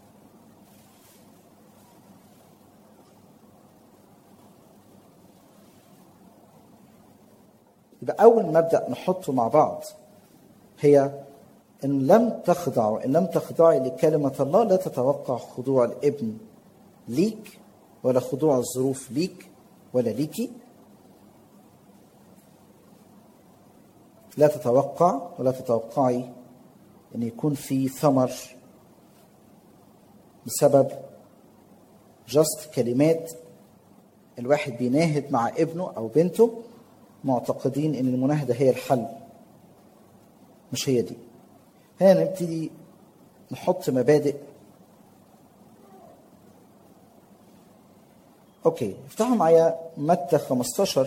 يبقى أول مبدأ نحطه مع بعض هي إن لم تخضعوا إن لم تخضعي لكلمة الله لا تتوقع خضوع الابن ليك ولا خضوع الظروف ليك ولا ليكي لا تتوقع ولا تتوقعي ان يكون في ثمر بسبب جاست كلمات الواحد بيناهد مع ابنه او بنته معتقدين ان المناهده هي الحل مش هي دي هنا نبتدي نحط مبادئ اوكي افتحوا معايا متى 15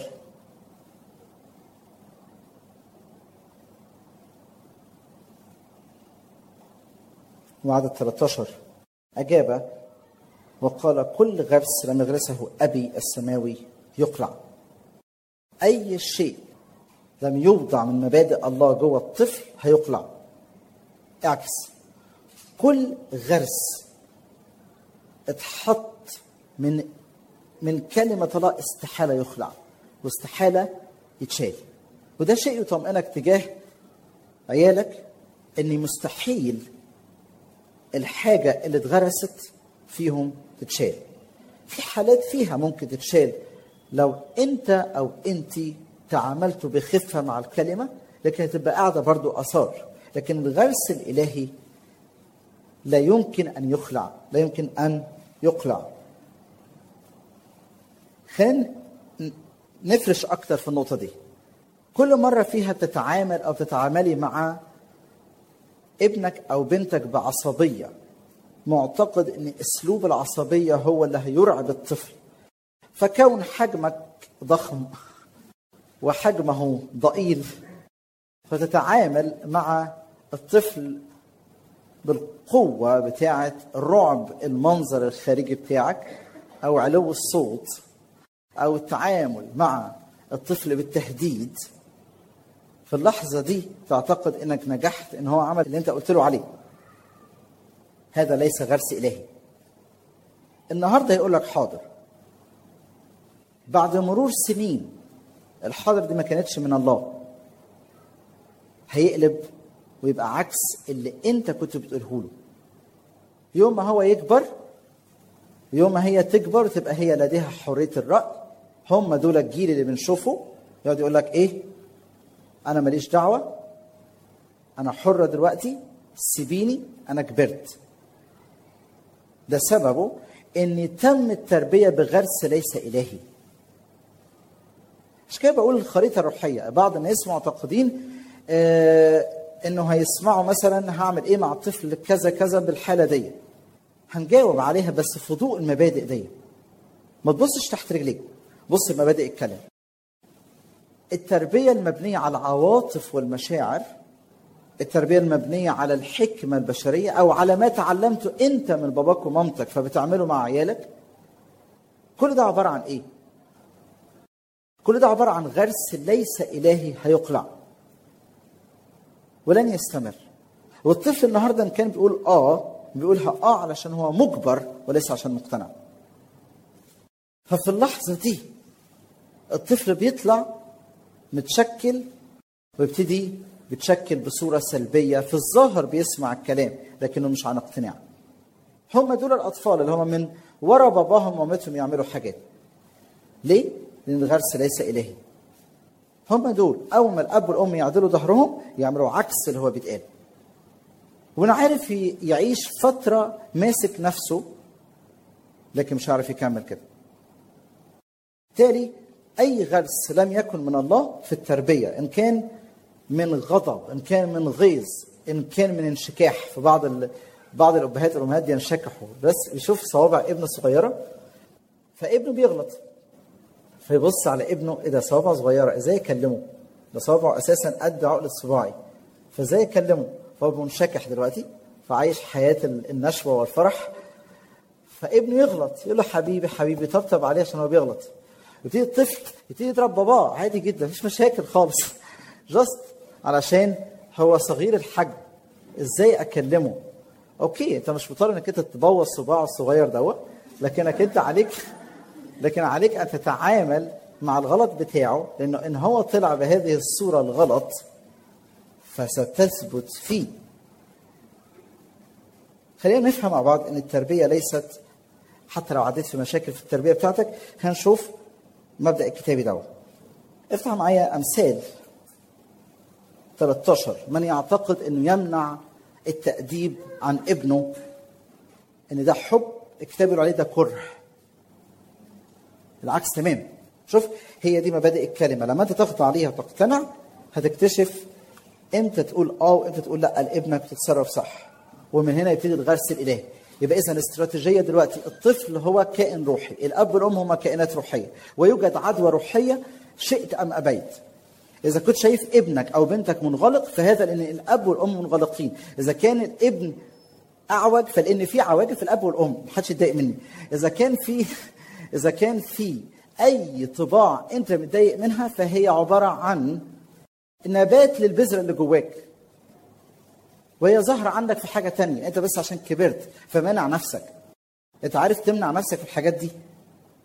وعدد 13 أجاب وقال كل غرس لم يغرسه أبي السماوي يقلع أي شيء لم يوضع من مبادئ الله جوه الطفل هيقلع اعكس كل غرس اتحط من من كلمة الله استحالة يخلع واستحالة يتشال وده شيء يطمئنك تجاه عيالك ان مستحيل الحاجة اللي اتغرست فيهم تتشال في حالات فيها ممكن تتشال لو انت او انت تعاملتوا بخفة مع الكلمة لكن هتبقى قاعدة برضو أثار لكن الغرس الإلهي لا يمكن أن يخلع لا يمكن أن يقلع خلينا نفرش أكتر في النقطة دي كل مرة فيها تتعامل أو تتعاملي مع ابنك أو بنتك بعصبية معتقد أن أسلوب العصبية هو اللي هيرعب الطفل فكون حجمك ضخم وحجمه ضئيل فتتعامل مع الطفل بالقوة بتاعة الرعب المنظر الخارجي بتاعك أو علو الصوت أو التعامل مع الطفل بالتهديد في اللحظة دي تعتقد انك نجحت ان هو عمل اللي انت قلت له عليه هذا ليس غرس الهي النهارده يقول لك حاضر بعد مرور سنين الحاضر دي ما كانتش من الله هيقلب ويبقى عكس اللي انت كنت بتقوله له يوم ما هو يكبر يوم ما هي تكبر تبقى هي لديها حريه الراي هم دول الجيل اللي بنشوفه يقعد يقول لك ايه انا ماليش دعوه انا حره دلوقتي سيبيني انا كبرت ده سببه ان تم التربيه بغرس ليس الهي مش كده بقول الخريطه الروحيه بعض الناس معتقدين آه انه هيسمعوا مثلا هعمل ايه مع الطفل كذا كذا بالحاله دي هنجاوب عليها بس في ضوء المبادئ دي ما تبصش تحت رجليك بص مبادئ الكلام التربيه المبنيه على العواطف والمشاعر التربيه المبنيه على الحكمه البشريه او على ما تعلمته انت من باباك ومامتك فبتعمله مع عيالك كل ده عباره عن ايه كل ده عباره عن غرس ليس الهي هيقلع ولن يستمر والطفل النهارده ان كان بيقول اه بيقولها اه علشان هو مجبر وليس عشان مقتنع ففي اللحظه دي الطفل بيطلع متشكل ويبتدي بتشكل بصوره سلبيه في الظاهر بيسمع الكلام لكنه مش عن اقتناع هم دول الاطفال اللي هم من ورا باباهم ومامتهم يعملوا حاجات ليه لان الغرس ليس الهي هم دول اول ما الاب والام يعدلوا ظهرهم يعملوا عكس اللي هو بيتقال وانا عارف يعيش فتره ماسك نفسه لكن مش عارف يكمل كده بالتالي اي غرس لم يكن من الله في التربيه ان كان من غضب ان كان من غيظ ان كان من انشكاح في بعض ال... بعض الابهات والامهات ينشكحوا بس يشوف صوابع ابنه صغيره فابنه بيغلط فيبص على ابنه ايه ده صوابع صغيره ازاي يكلمه ده صوابعه اساسا قد عقله صباعي فازاي يكلمه فهو منشكح دلوقتي فعايش حياه النشوه والفرح فابنه يغلط يقول له حبيبي حبيبي طبطب عليه عشان هو بيغلط يبتدي الطفل يبتدي يضرب باباه عادي جدا مفيش مشاكل خالص جاست علشان هو صغير الحجم ازاي اكلمه اوكي انت مش مضطر انك انت تبوظ صباعه الصغير دوت لكنك انت عليك لكن عليك ان تتعامل مع الغلط بتاعه لانه ان هو طلع بهذه الصوره الغلط فستثبت فيه خلينا نفهم مع بعض ان التربيه ليست حتى لو عديت في مشاكل في التربيه بتاعتك هنشوف مبدا الكتابي دوت افتح معايا امثال 13 من يعتقد انه يمنع التاديب عن ابنه ان ده حب الكتاب يقول عليه ده كره العكس تمام شوف هي دي مبادئ الكلمه لما انت تخضع عليها وتقتنع هتكتشف امتى تقول اه وامتى تقول لا لابنك تتصرف صح ومن هنا يبتدي الغرس الالهي يبقى اذا الاستراتيجيه دلوقتي الطفل هو كائن روحي الاب والام هما كائنات روحيه ويوجد عدوى روحيه شئت ام ابيت اذا كنت شايف ابنك او بنتك منغلق فهذا لان الاب والام منغلقين اذا كان الابن اعوج فلان في عواجب في الاب والام محدش يتضايق مني اذا كان في اذا كان في اي طباع انت متضايق منها فهي عباره عن نبات للبذره اللي جواك وهي ظاهرة عندك في حاجة تانية انت بس عشان كبرت فمانع نفسك انت عارف تمنع نفسك في الحاجات دي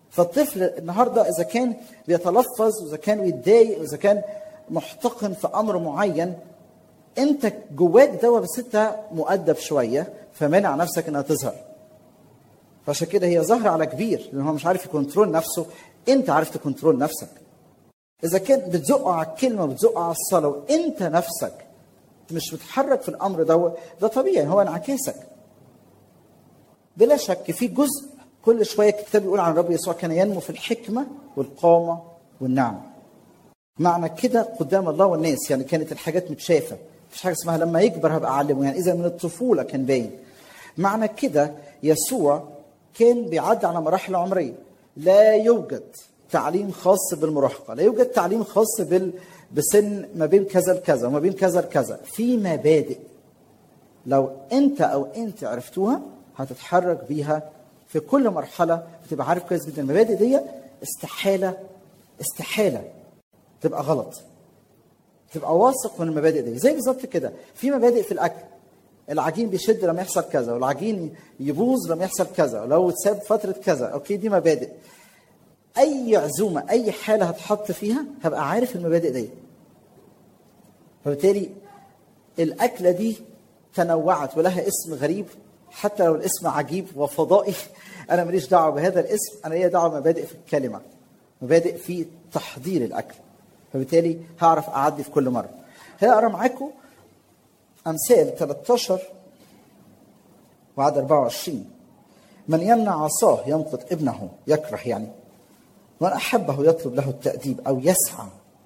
فالطفل النهارده اذا كان بيتلفظ واذا كان بيتضايق واذا كان محتقن في امر معين انت جواك دوا بس انت مؤدب شويه فمانع نفسك انها تظهر فعشان كده هي ظاهره على كبير لان هو مش عارف يكنترول نفسه انت عارف تكنترول نفسك اذا كان بتزقه على الكلمه بتزقه على الصلاه وانت نفسك مش متحرك في الامر ده ده طبيعي هو انعكاسك بلا شك في جزء كل شويه الكتاب يقول عن الرب يسوع كان ينمو في الحكمه والقامه والنعمه معنى كده قدام الله والناس يعني كانت الحاجات متشافه مفيش حاجه اسمها لما يكبر هبقى اعلمه يعني اذا من الطفوله كان باين معنى كده يسوع كان بيعدي على مراحل عمريه لا يوجد تعليم خاص بالمراهقه لا يوجد تعليم خاص بال بسن ما بين كذا لكذا وما بين كذا لكذا في مبادئ لو انت او انت عرفتوها هتتحرك بيها في كل مرحله بتبقى عارف كويس جدا المبادئ دي استحاله استحاله تبقى غلط تبقى واثق من المبادئ دي زي بالظبط كده في مبادئ في الاكل العجين بيشد لما يحصل كذا والعجين يبوظ لما يحصل كذا ولو اتساب فتره كذا اوكي دي مبادئ اي عزومه اي حاله هتحط فيها هبقى عارف المبادئ دي فبالتالي الاكله دي تنوعت ولها اسم غريب حتى لو الاسم عجيب وفضائي انا ماليش دعوه بهذا الاسم انا ليا دعوه مبادئ في الكلمه مبادئ في تحضير الاكل فبالتالي هعرف اعدي في كل مره هقرا معاكم امثال 13 وعدد 24 من يمنع عصاه ينقض ابنه يكره يعني من احبه يطلب له التاديب او يسعى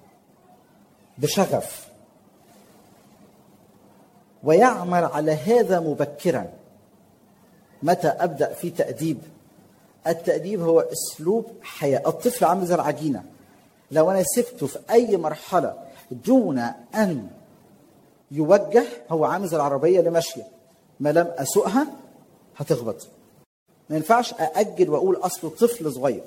بشغف ويعمل على هذا مبكرا متى ابدا في تاديب التاديب هو اسلوب حياه الطفل عامل زي العجينه لو انا سبته في اي مرحله دون ان يوجه هو عامل زي العربيه اللي ماشيه ما لم اسوقها هتخبط ما ينفعش ااجل واقول اصله طفل صغير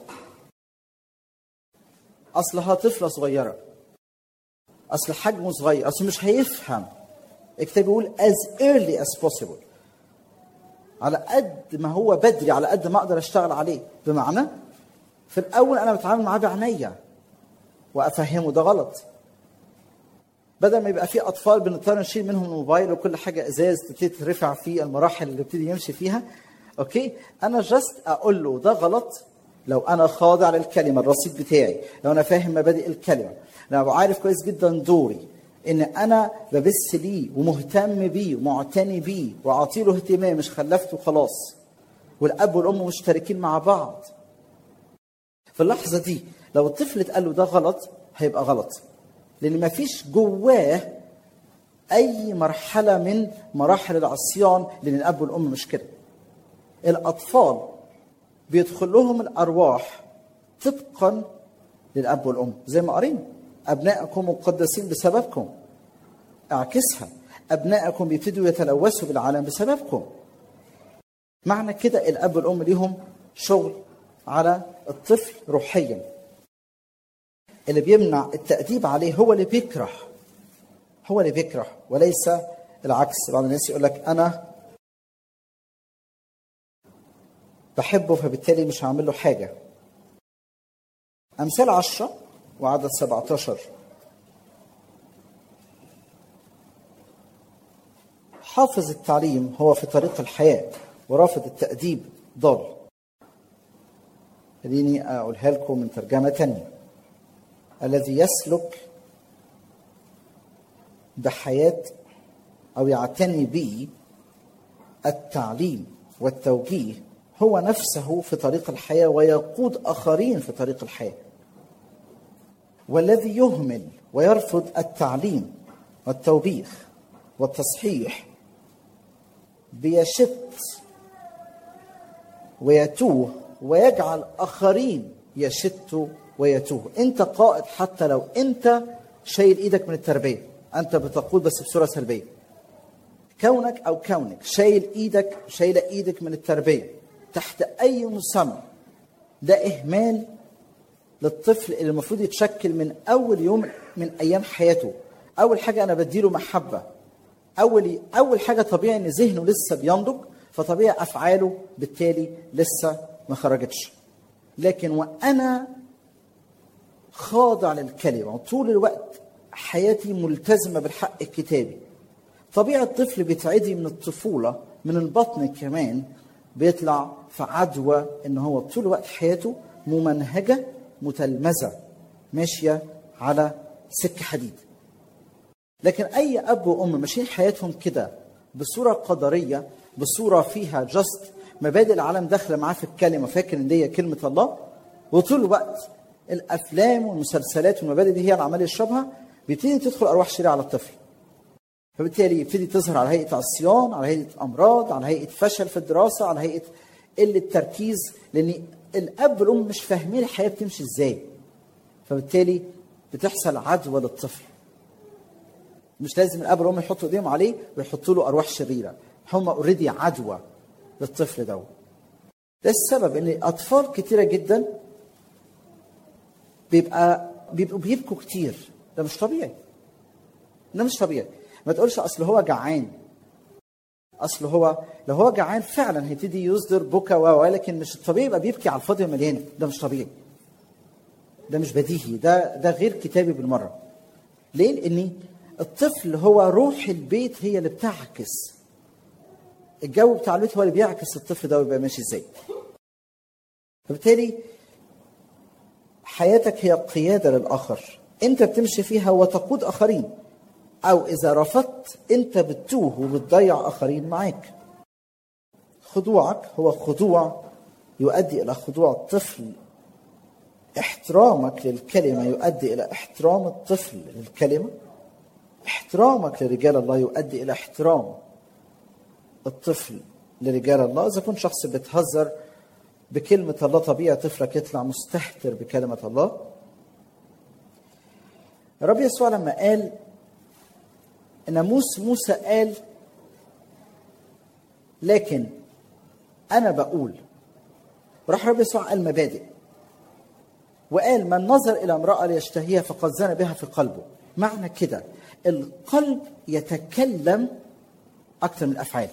اصلها طفله صغيره اصل حجمه صغير اصل مش هيفهم الكتاب بيقول as early as possible على قد ما هو بدري على قد ما اقدر اشتغل عليه بمعنى في الاول انا بتعامل معاه بعينيا وافهمه ده غلط بدل ما يبقى في اطفال بنضطر نشيل منهم الموبايل وكل حاجه ازاز تبتدي ترفع في المراحل اللي بيبتدي يمشي فيها اوكي انا جاست اقول له ده غلط لو انا خاضع للكلمه الرصيد بتاعي لو انا فاهم مبادئ الكلمه لو عارف كويس جدا دوري ان انا ببث ليه ومهتم بيه ومعتني بيه واعطي له اهتمام مش خلفته خلاص والاب والام مشتركين مع بعض في اللحظه دي لو الطفل اتقال له ده غلط هيبقى غلط لان ما فيش جواه اي مرحله من مراحل العصيان لان الاب والام مش كده الاطفال بيدخل لهم الارواح طبقا للاب والام زي ما قرينا ابنائكم مقدسين بسببكم اعكسها ابنائكم بيبتدوا يتلوثوا بالعالم بسببكم معنى كده الاب والام ليهم شغل على الطفل روحيا اللي بيمنع التأديب عليه هو اللي بيكره هو اللي بيكره وليس العكس بعض الناس يقول لك أنا بحبه فبالتالي مش هعمل له حاجة أمثال عشرة وعدد 17 حافظ التعليم هو في طريق الحياة ورافض التأديب ضال خليني أقولها لكم من ترجمة تانية الذي يسلك بحياة أو يعتني به التعليم والتوجيه هو نفسه في طريق الحياة ويقود آخرين في طريق الحياة والذي يهمل ويرفض التعليم والتوبيخ والتصحيح بيشت ويتوه ويجعل آخرين يشتوا ويتوه انت قائد حتى لو انت شايل ايدك من التربيه انت بتقود بس بصوره سلبيه كونك او كونك شايل ايدك شايله ايدك من التربيه تحت اي مسمى ده اهمال للطفل اللي المفروض يتشكل من اول يوم من ايام حياته اول حاجه انا بديله محبه اول اول حاجه طبيعي ان ذهنه لسه بينضج فطبيعي افعاله بالتالي لسه ما خرجتش لكن وانا خاضع للكلمه وطول الوقت حياتي ملتزمه بالحق الكتابي طبيعه الطفل بيتعدي من الطفوله من البطن كمان بيطلع في عدوى ان هو طول الوقت حياته ممنهجه متلمذه ماشيه على سك حديد لكن اي اب وام ماشيين حياتهم كده بصوره قدريه بصوره فيها جاست مبادئ العالم داخله معاه في الكلمه فاكر ان دي كلمه الله وطول الوقت الافلام والمسلسلات والمبادئ دي هي اللي عمال يشربها بيبتدي تدخل ارواح شريره على الطفل فبالتالي يبتدي تظهر على هيئه عصيان على هيئه امراض على هيئه فشل في الدراسه على هيئه قله تركيز لان الاب والام مش فاهمين الحياه بتمشي ازاي فبالتالي بتحصل عدوى للطفل مش لازم الاب والام يحطوا ايديهم عليه ويحطوا له ارواح شريره هم اوريدي عدوى للطفل ده ده السبب ان اطفال كتيره جدا بيبقى بيبقوا بيبكوا كتير ده مش طبيعي ده مش طبيعي ما تقولش اصل هو جعان اصل هو لو هو جعان فعلا هيبتدي يصدر بكا ولكن مش الطبيعي يبقى بيبكي على الفاضي والمليان ده مش طبيعي ده مش بديهي ده ده غير كتابي بالمره ليه لان الطفل هو روح البيت هي اللي بتعكس الجو بتاع البيت هو اللي بيعكس الطفل ده ويبقى ماشي ازاي فبالتالي حياتك هي قياده للاخر انت بتمشي فيها وتقود اخرين او اذا رفضت انت بتتوه وبتضيع اخرين معاك خضوعك هو خضوع يؤدي الى خضوع الطفل احترامك للكلمه يؤدي الى احترام الطفل للكلمه احترامك لرجال الله يؤدي الى احترام الطفل لرجال الله اذا كنت شخص بتهزر بكلمه الله طبيعي طفلك يطلع مستهتر بكلمه الله الرب يسوع لما قال ناموس موسى قال لكن انا بقول راح رب يسوع قال مبادئ وقال من نظر الى امراه ليشتهيها فقد زنى بها في قلبه معنى كده القلب يتكلم اكثر من الافعال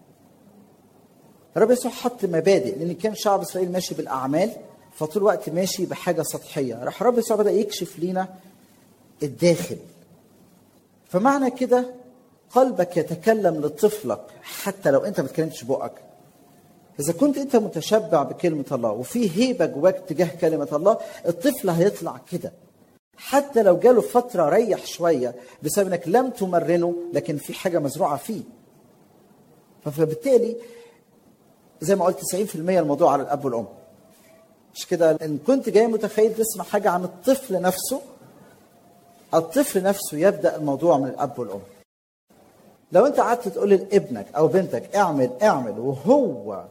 الرب يسوع حط مبادئ لان كان شعب اسرائيل ماشي بالاعمال فطول الوقت ماشي بحاجه سطحيه راح الرب يسوع بدا يكشف لينا الداخل فمعنى كده قلبك يتكلم لطفلك حتى لو انت ما بتكلمش بقك اذا كنت انت متشبع بكلمه الله وفي هيبه جواك تجاه كلمه الله الطفل هيطلع كده حتى لو جاله فتره ريح شويه بسبب انك لم تمرنه لكن في حاجه مزروعه فيه فبالتالي زي ما قلت 90% الموضوع على الاب والام مش كده ان كنت جاي متخيل تسمع حاجه عن الطفل نفسه الطفل نفسه يبدا الموضوع من الاب والام لو انت قعدت تقول لابنك او بنتك اعمل اعمل وهو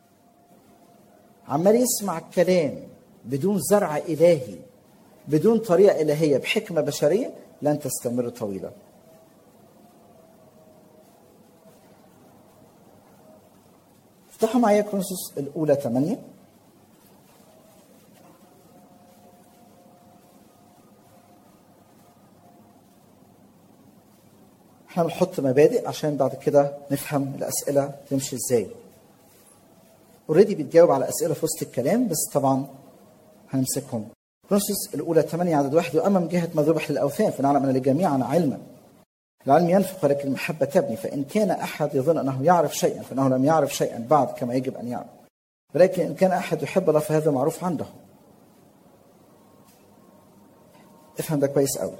عمال يسمع الكلام بدون زرع الهي بدون طريقه الهيه بحكمه بشريه لن تستمر طويلا افتحوا معايا كرونسوس الاولى 8 احنا بنحط مبادئ عشان بعد كده نفهم الاسئله تمشي ازاي اوريدي بتجاوب على اسئله في وسط الكلام بس طبعا هنمسكهم كرونسوس الاولى 8 عدد واحد واما من جهه ما ذبح للاوثان فنعلم ان لجميعنا علما العلم ينفق ولكن المحبه تبني فان كان احد يظن انه يعرف شيئا فانه لم يعرف شيئا بعد كما يجب ان يعرف ولكن ان كان احد يحب الله فهذا معروف عنده افهم ده كويس قوي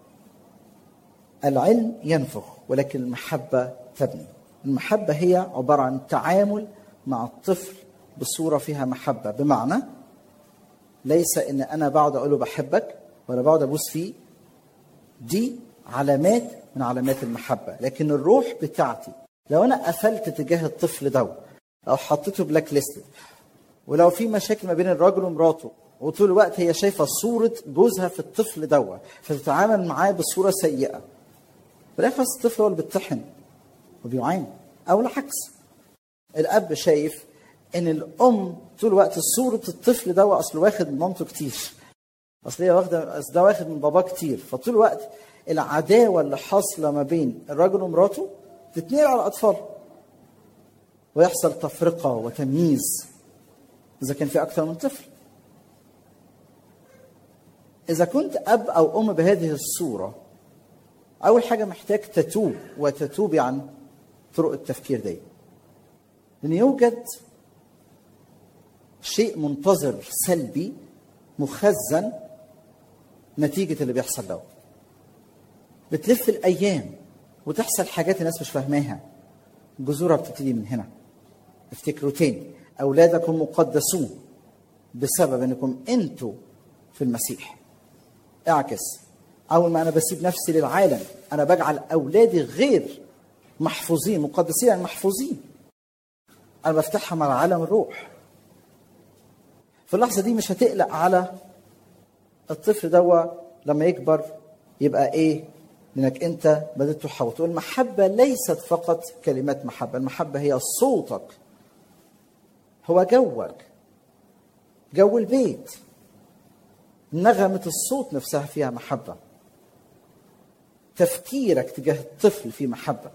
العلم ينفخ ولكن المحبة تبني المحبة هي عبارة عن تعامل مع الطفل بصورة فيها محبة بمعنى ليس ان انا بقعد اقول له بحبك ولا بقعد ابوس فيه دي علامات من علامات المحبة لكن الروح بتاعتي لو انا قفلت تجاه الطفل ده او حطيته بلاك ليست ولو في مشاكل ما بين الراجل ومراته وطول الوقت هي شايفه صوره جوزها في الطفل دوت فتتعامل معاه بصوره سيئه بالاخر الطفل هو اللي بيطحن وبيعاني او العكس الاب شايف ان الام طول الوقت صوره الطفل ده اصل واخد من مامته كتير اصل هي واخده اصل ده واخد من باباه كتير فطول الوقت العداوه اللي حاصله ما بين الراجل ومراته تتنقل على الاطفال ويحصل تفرقه وتمييز اذا كان في اكثر من طفل اذا كنت اب او ام بهذه الصوره اول حاجه محتاج تتوب وتتوبي عن طرق التفكير دي لان يوجد شيء منتظر سلبي مخزن نتيجه اللي بيحصل له بتلف الايام وتحصل حاجات الناس مش فاهماها جذورها بتبتدي من هنا افتكروا تاني اولادكم مقدسون بسبب انكم انتوا في المسيح اعكس اول ما انا بسيب نفسي للعالم انا بجعل اولادي غير محفوظين مقدسين يعني محفوظين انا بفتحهم على عالم الروح في اللحظه دي مش هتقلق على الطفل دوا لما يكبر يبقى ايه لانك انت بدات تحاول تقول المحبه ليست فقط كلمات محبه المحبه هي صوتك هو جوك جو البيت نغمة الصوت نفسها فيها محبة تفكيرك تجاه الطفل في محبة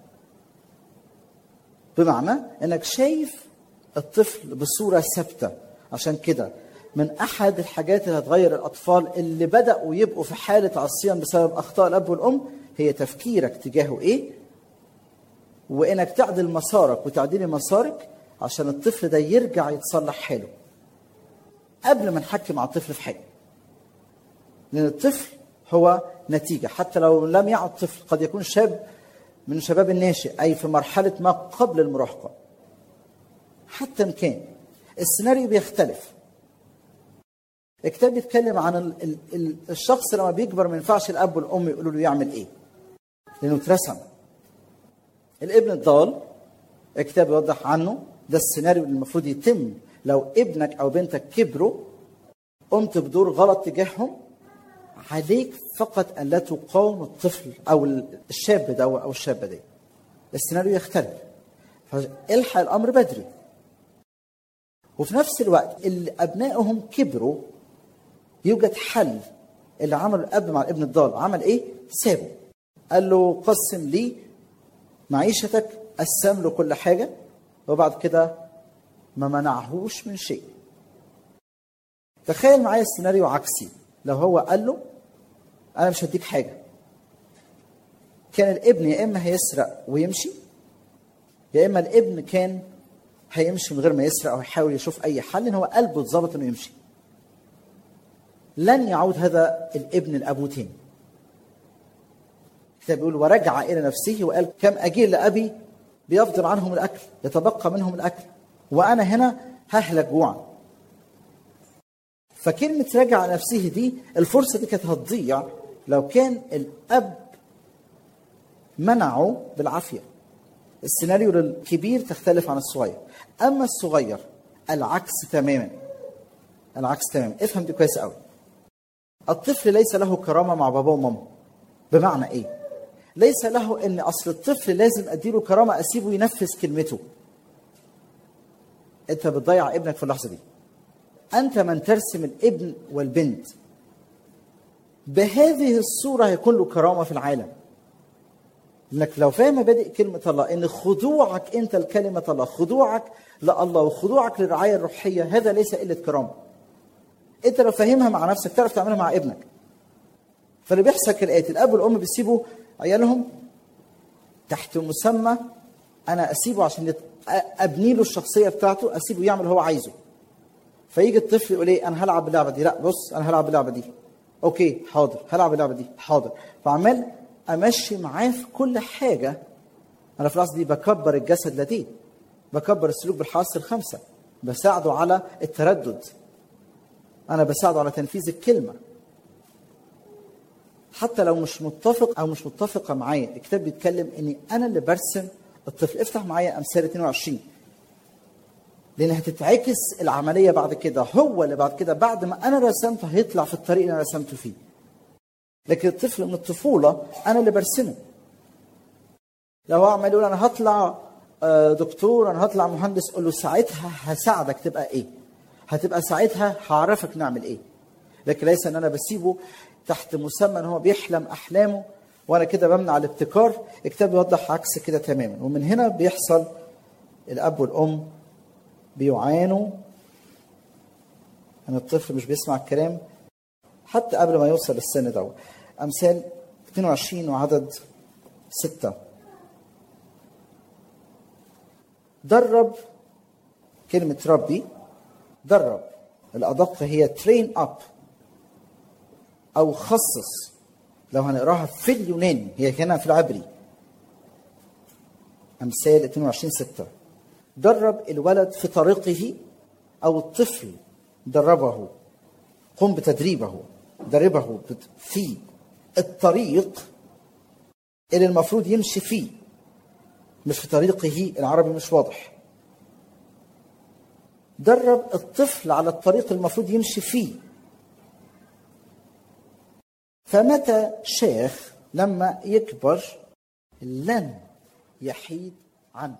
بمعنى انك شايف الطفل بصورة ثابتة عشان كده من احد الحاجات اللي هتغير الاطفال اللي بداوا يبقوا في حاله عصيان بسبب اخطاء الاب والام هي تفكيرك تجاهه ايه وانك تعدل مسارك وتعديل مسارك عشان الطفل ده يرجع يتصلح حاله قبل ما نحكي مع الطفل في حاجه لان الطفل هو نتيجه حتى لو لم يعد طفل قد يكون شاب من شباب الناشئ اي في مرحله ما قبل المراهقه حتى ان كان السيناريو بيختلف الكتاب بيتكلم عن ال ال ال الشخص لما بيكبر ما ينفعش الاب والام يقولوا له يعمل ايه لانه اترسم الابن الضال الكتاب يوضح عنه ده السيناريو اللي المفروض يتم لو ابنك او بنتك كبروا قمت بدور غلط تجاههم عليك فقط ان لا تقاوم الطفل او الشاب ده او الشابه دي السيناريو يختلف فالحق الامر بدري وفي نفس الوقت اللي ابنائهم كبروا يوجد حل اللي عمله الاب مع الابن الضال عمل ايه سابه قال له قسم لي معيشتك قسم له كل حاجه وبعد كده ما منعهوش من شيء تخيل معايا السيناريو عكسي لو هو قال له انا مش هديك حاجه كان الابن يا اما هيسرق ويمشي يا اما الابن كان هيمشي من غير ما يسرق او يحاول يشوف اي حل ان هو قلبه اتظبط انه يمشي لن يعود هذا الابن لابوه تاني الكتاب بيقول ورجع الى نفسه وقال كم اجيل لابي بيفضل عنهم الاكل يتبقى منهم الاكل وانا هنا ههلك جوعا فكلمة رجع نفسه دي الفرصة دي كانت هتضيع لو كان الأب منعه بالعافية السيناريو الكبير تختلف عن الصغير أما الصغير العكس تماما العكس تماما افهم دي كويس قوي الطفل ليس له كرامة مع باباه وماما بمعنى ايه ليس له ان اصل الطفل لازم اديله كرامة اسيبه ينفذ كلمته انت بتضيع ابنك في اللحظة دي أنت من ترسم الابن والبنت بهذه الصورة هيكون له كرامة في العالم لأنك لو فاهم مبادئ كلمة الله إن خضوعك أنت لكلمة الله خضوعك لله وخضوعك للرعاية الروحية هذا ليس قلة كرامة أنت لو فاهمها مع نفسك تعرف تعملها مع ابنك فاللي بيحصل كالآتي الأب والأم بيسيبوا عيالهم تحت مسمى أنا أسيبه عشان أبني له الشخصية بتاعته أسيبه يعمل اللي هو عايزه فيجي الطفل يقول ايه انا هلعب اللعبه دي لا بص انا هلعب اللعبه دي اوكي حاضر هلعب اللعبه دي حاضر فعمال امشي معاه في كل حاجه انا في اللحظه دي بكبر الجسد لديه بكبر السلوك بالحواس الخمسه بساعده على التردد انا بساعده على تنفيذ الكلمه حتى لو مش متفق او مش متفقه معايا الكتاب بيتكلم اني انا اللي برسم الطفل افتح معايا امثال 22 لان هتتعكس العمليه بعد كده هو اللي بعد كده بعد ما انا رسمته هيطلع في الطريق اللي انا رسمته فيه لكن الطفل من الطفوله انا اللي برسمه لو هو عمال يقول انا هطلع دكتور انا هطلع مهندس قول له ساعتها هساعدك تبقى ايه هتبقى ساعتها هعرفك نعمل ايه لكن ليس ان انا بسيبه تحت مسمى ان هو بيحلم احلامه وانا كده بمنع الابتكار الكتاب يوضح عكس كده تماما ومن هنا بيحصل الاب والام بيعانوا ان الطفل مش بيسمع الكلام حتى قبل ما يوصل السن ده امثال 22 وعدد 6 درب كلمة ربي درب الأدق هي ترين أب أو خصص لو هنقراها في اليوناني هي هنا في العبري أمثال 22 6 درب الولد في طريقه أو الطفل دربه قم بتدريبه دربه في الطريق اللي المفروض يمشي فيه مش في طريقه العربي مش واضح درب الطفل على الطريق المفروض يمشي فيه فمتى شيخ لما يكبر لن يحيد عنه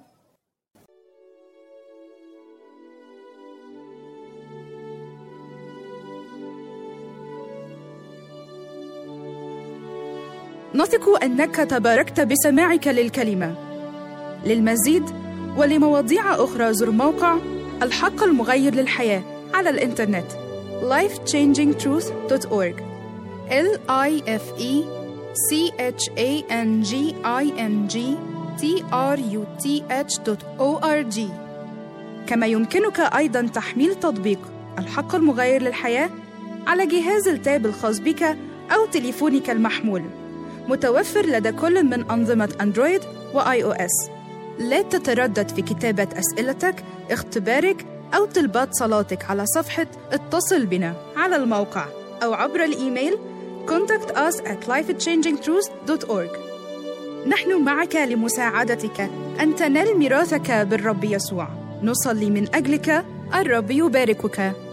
نثق انك تباركت بسماعك للكلمه للمزيد ولمواضيع اخرى زر موقع الحق المغير للحياه على الانترنت lifechangingtruth.org l i f e c h a n g i n g t r u t h.org كما يمكنك ايضا تحميل تطبيق الحق المغير للحياه على جهاز التاب الخاص بك او تليفونك المحمول متوفر لدى كل من أنظمة أندرويد وآي أو إس. لا تتردد في كتابة أسئلتك، اختبارك أو طلبات صلاتك على صفحة اتصل بنا على الموقع أو عبر الإيميل contact us at lifechangingtruth.org نحن معك لمساعدتك أن تنال ميراثك بالرب يسوع نصلي من أجلك الرب يباركك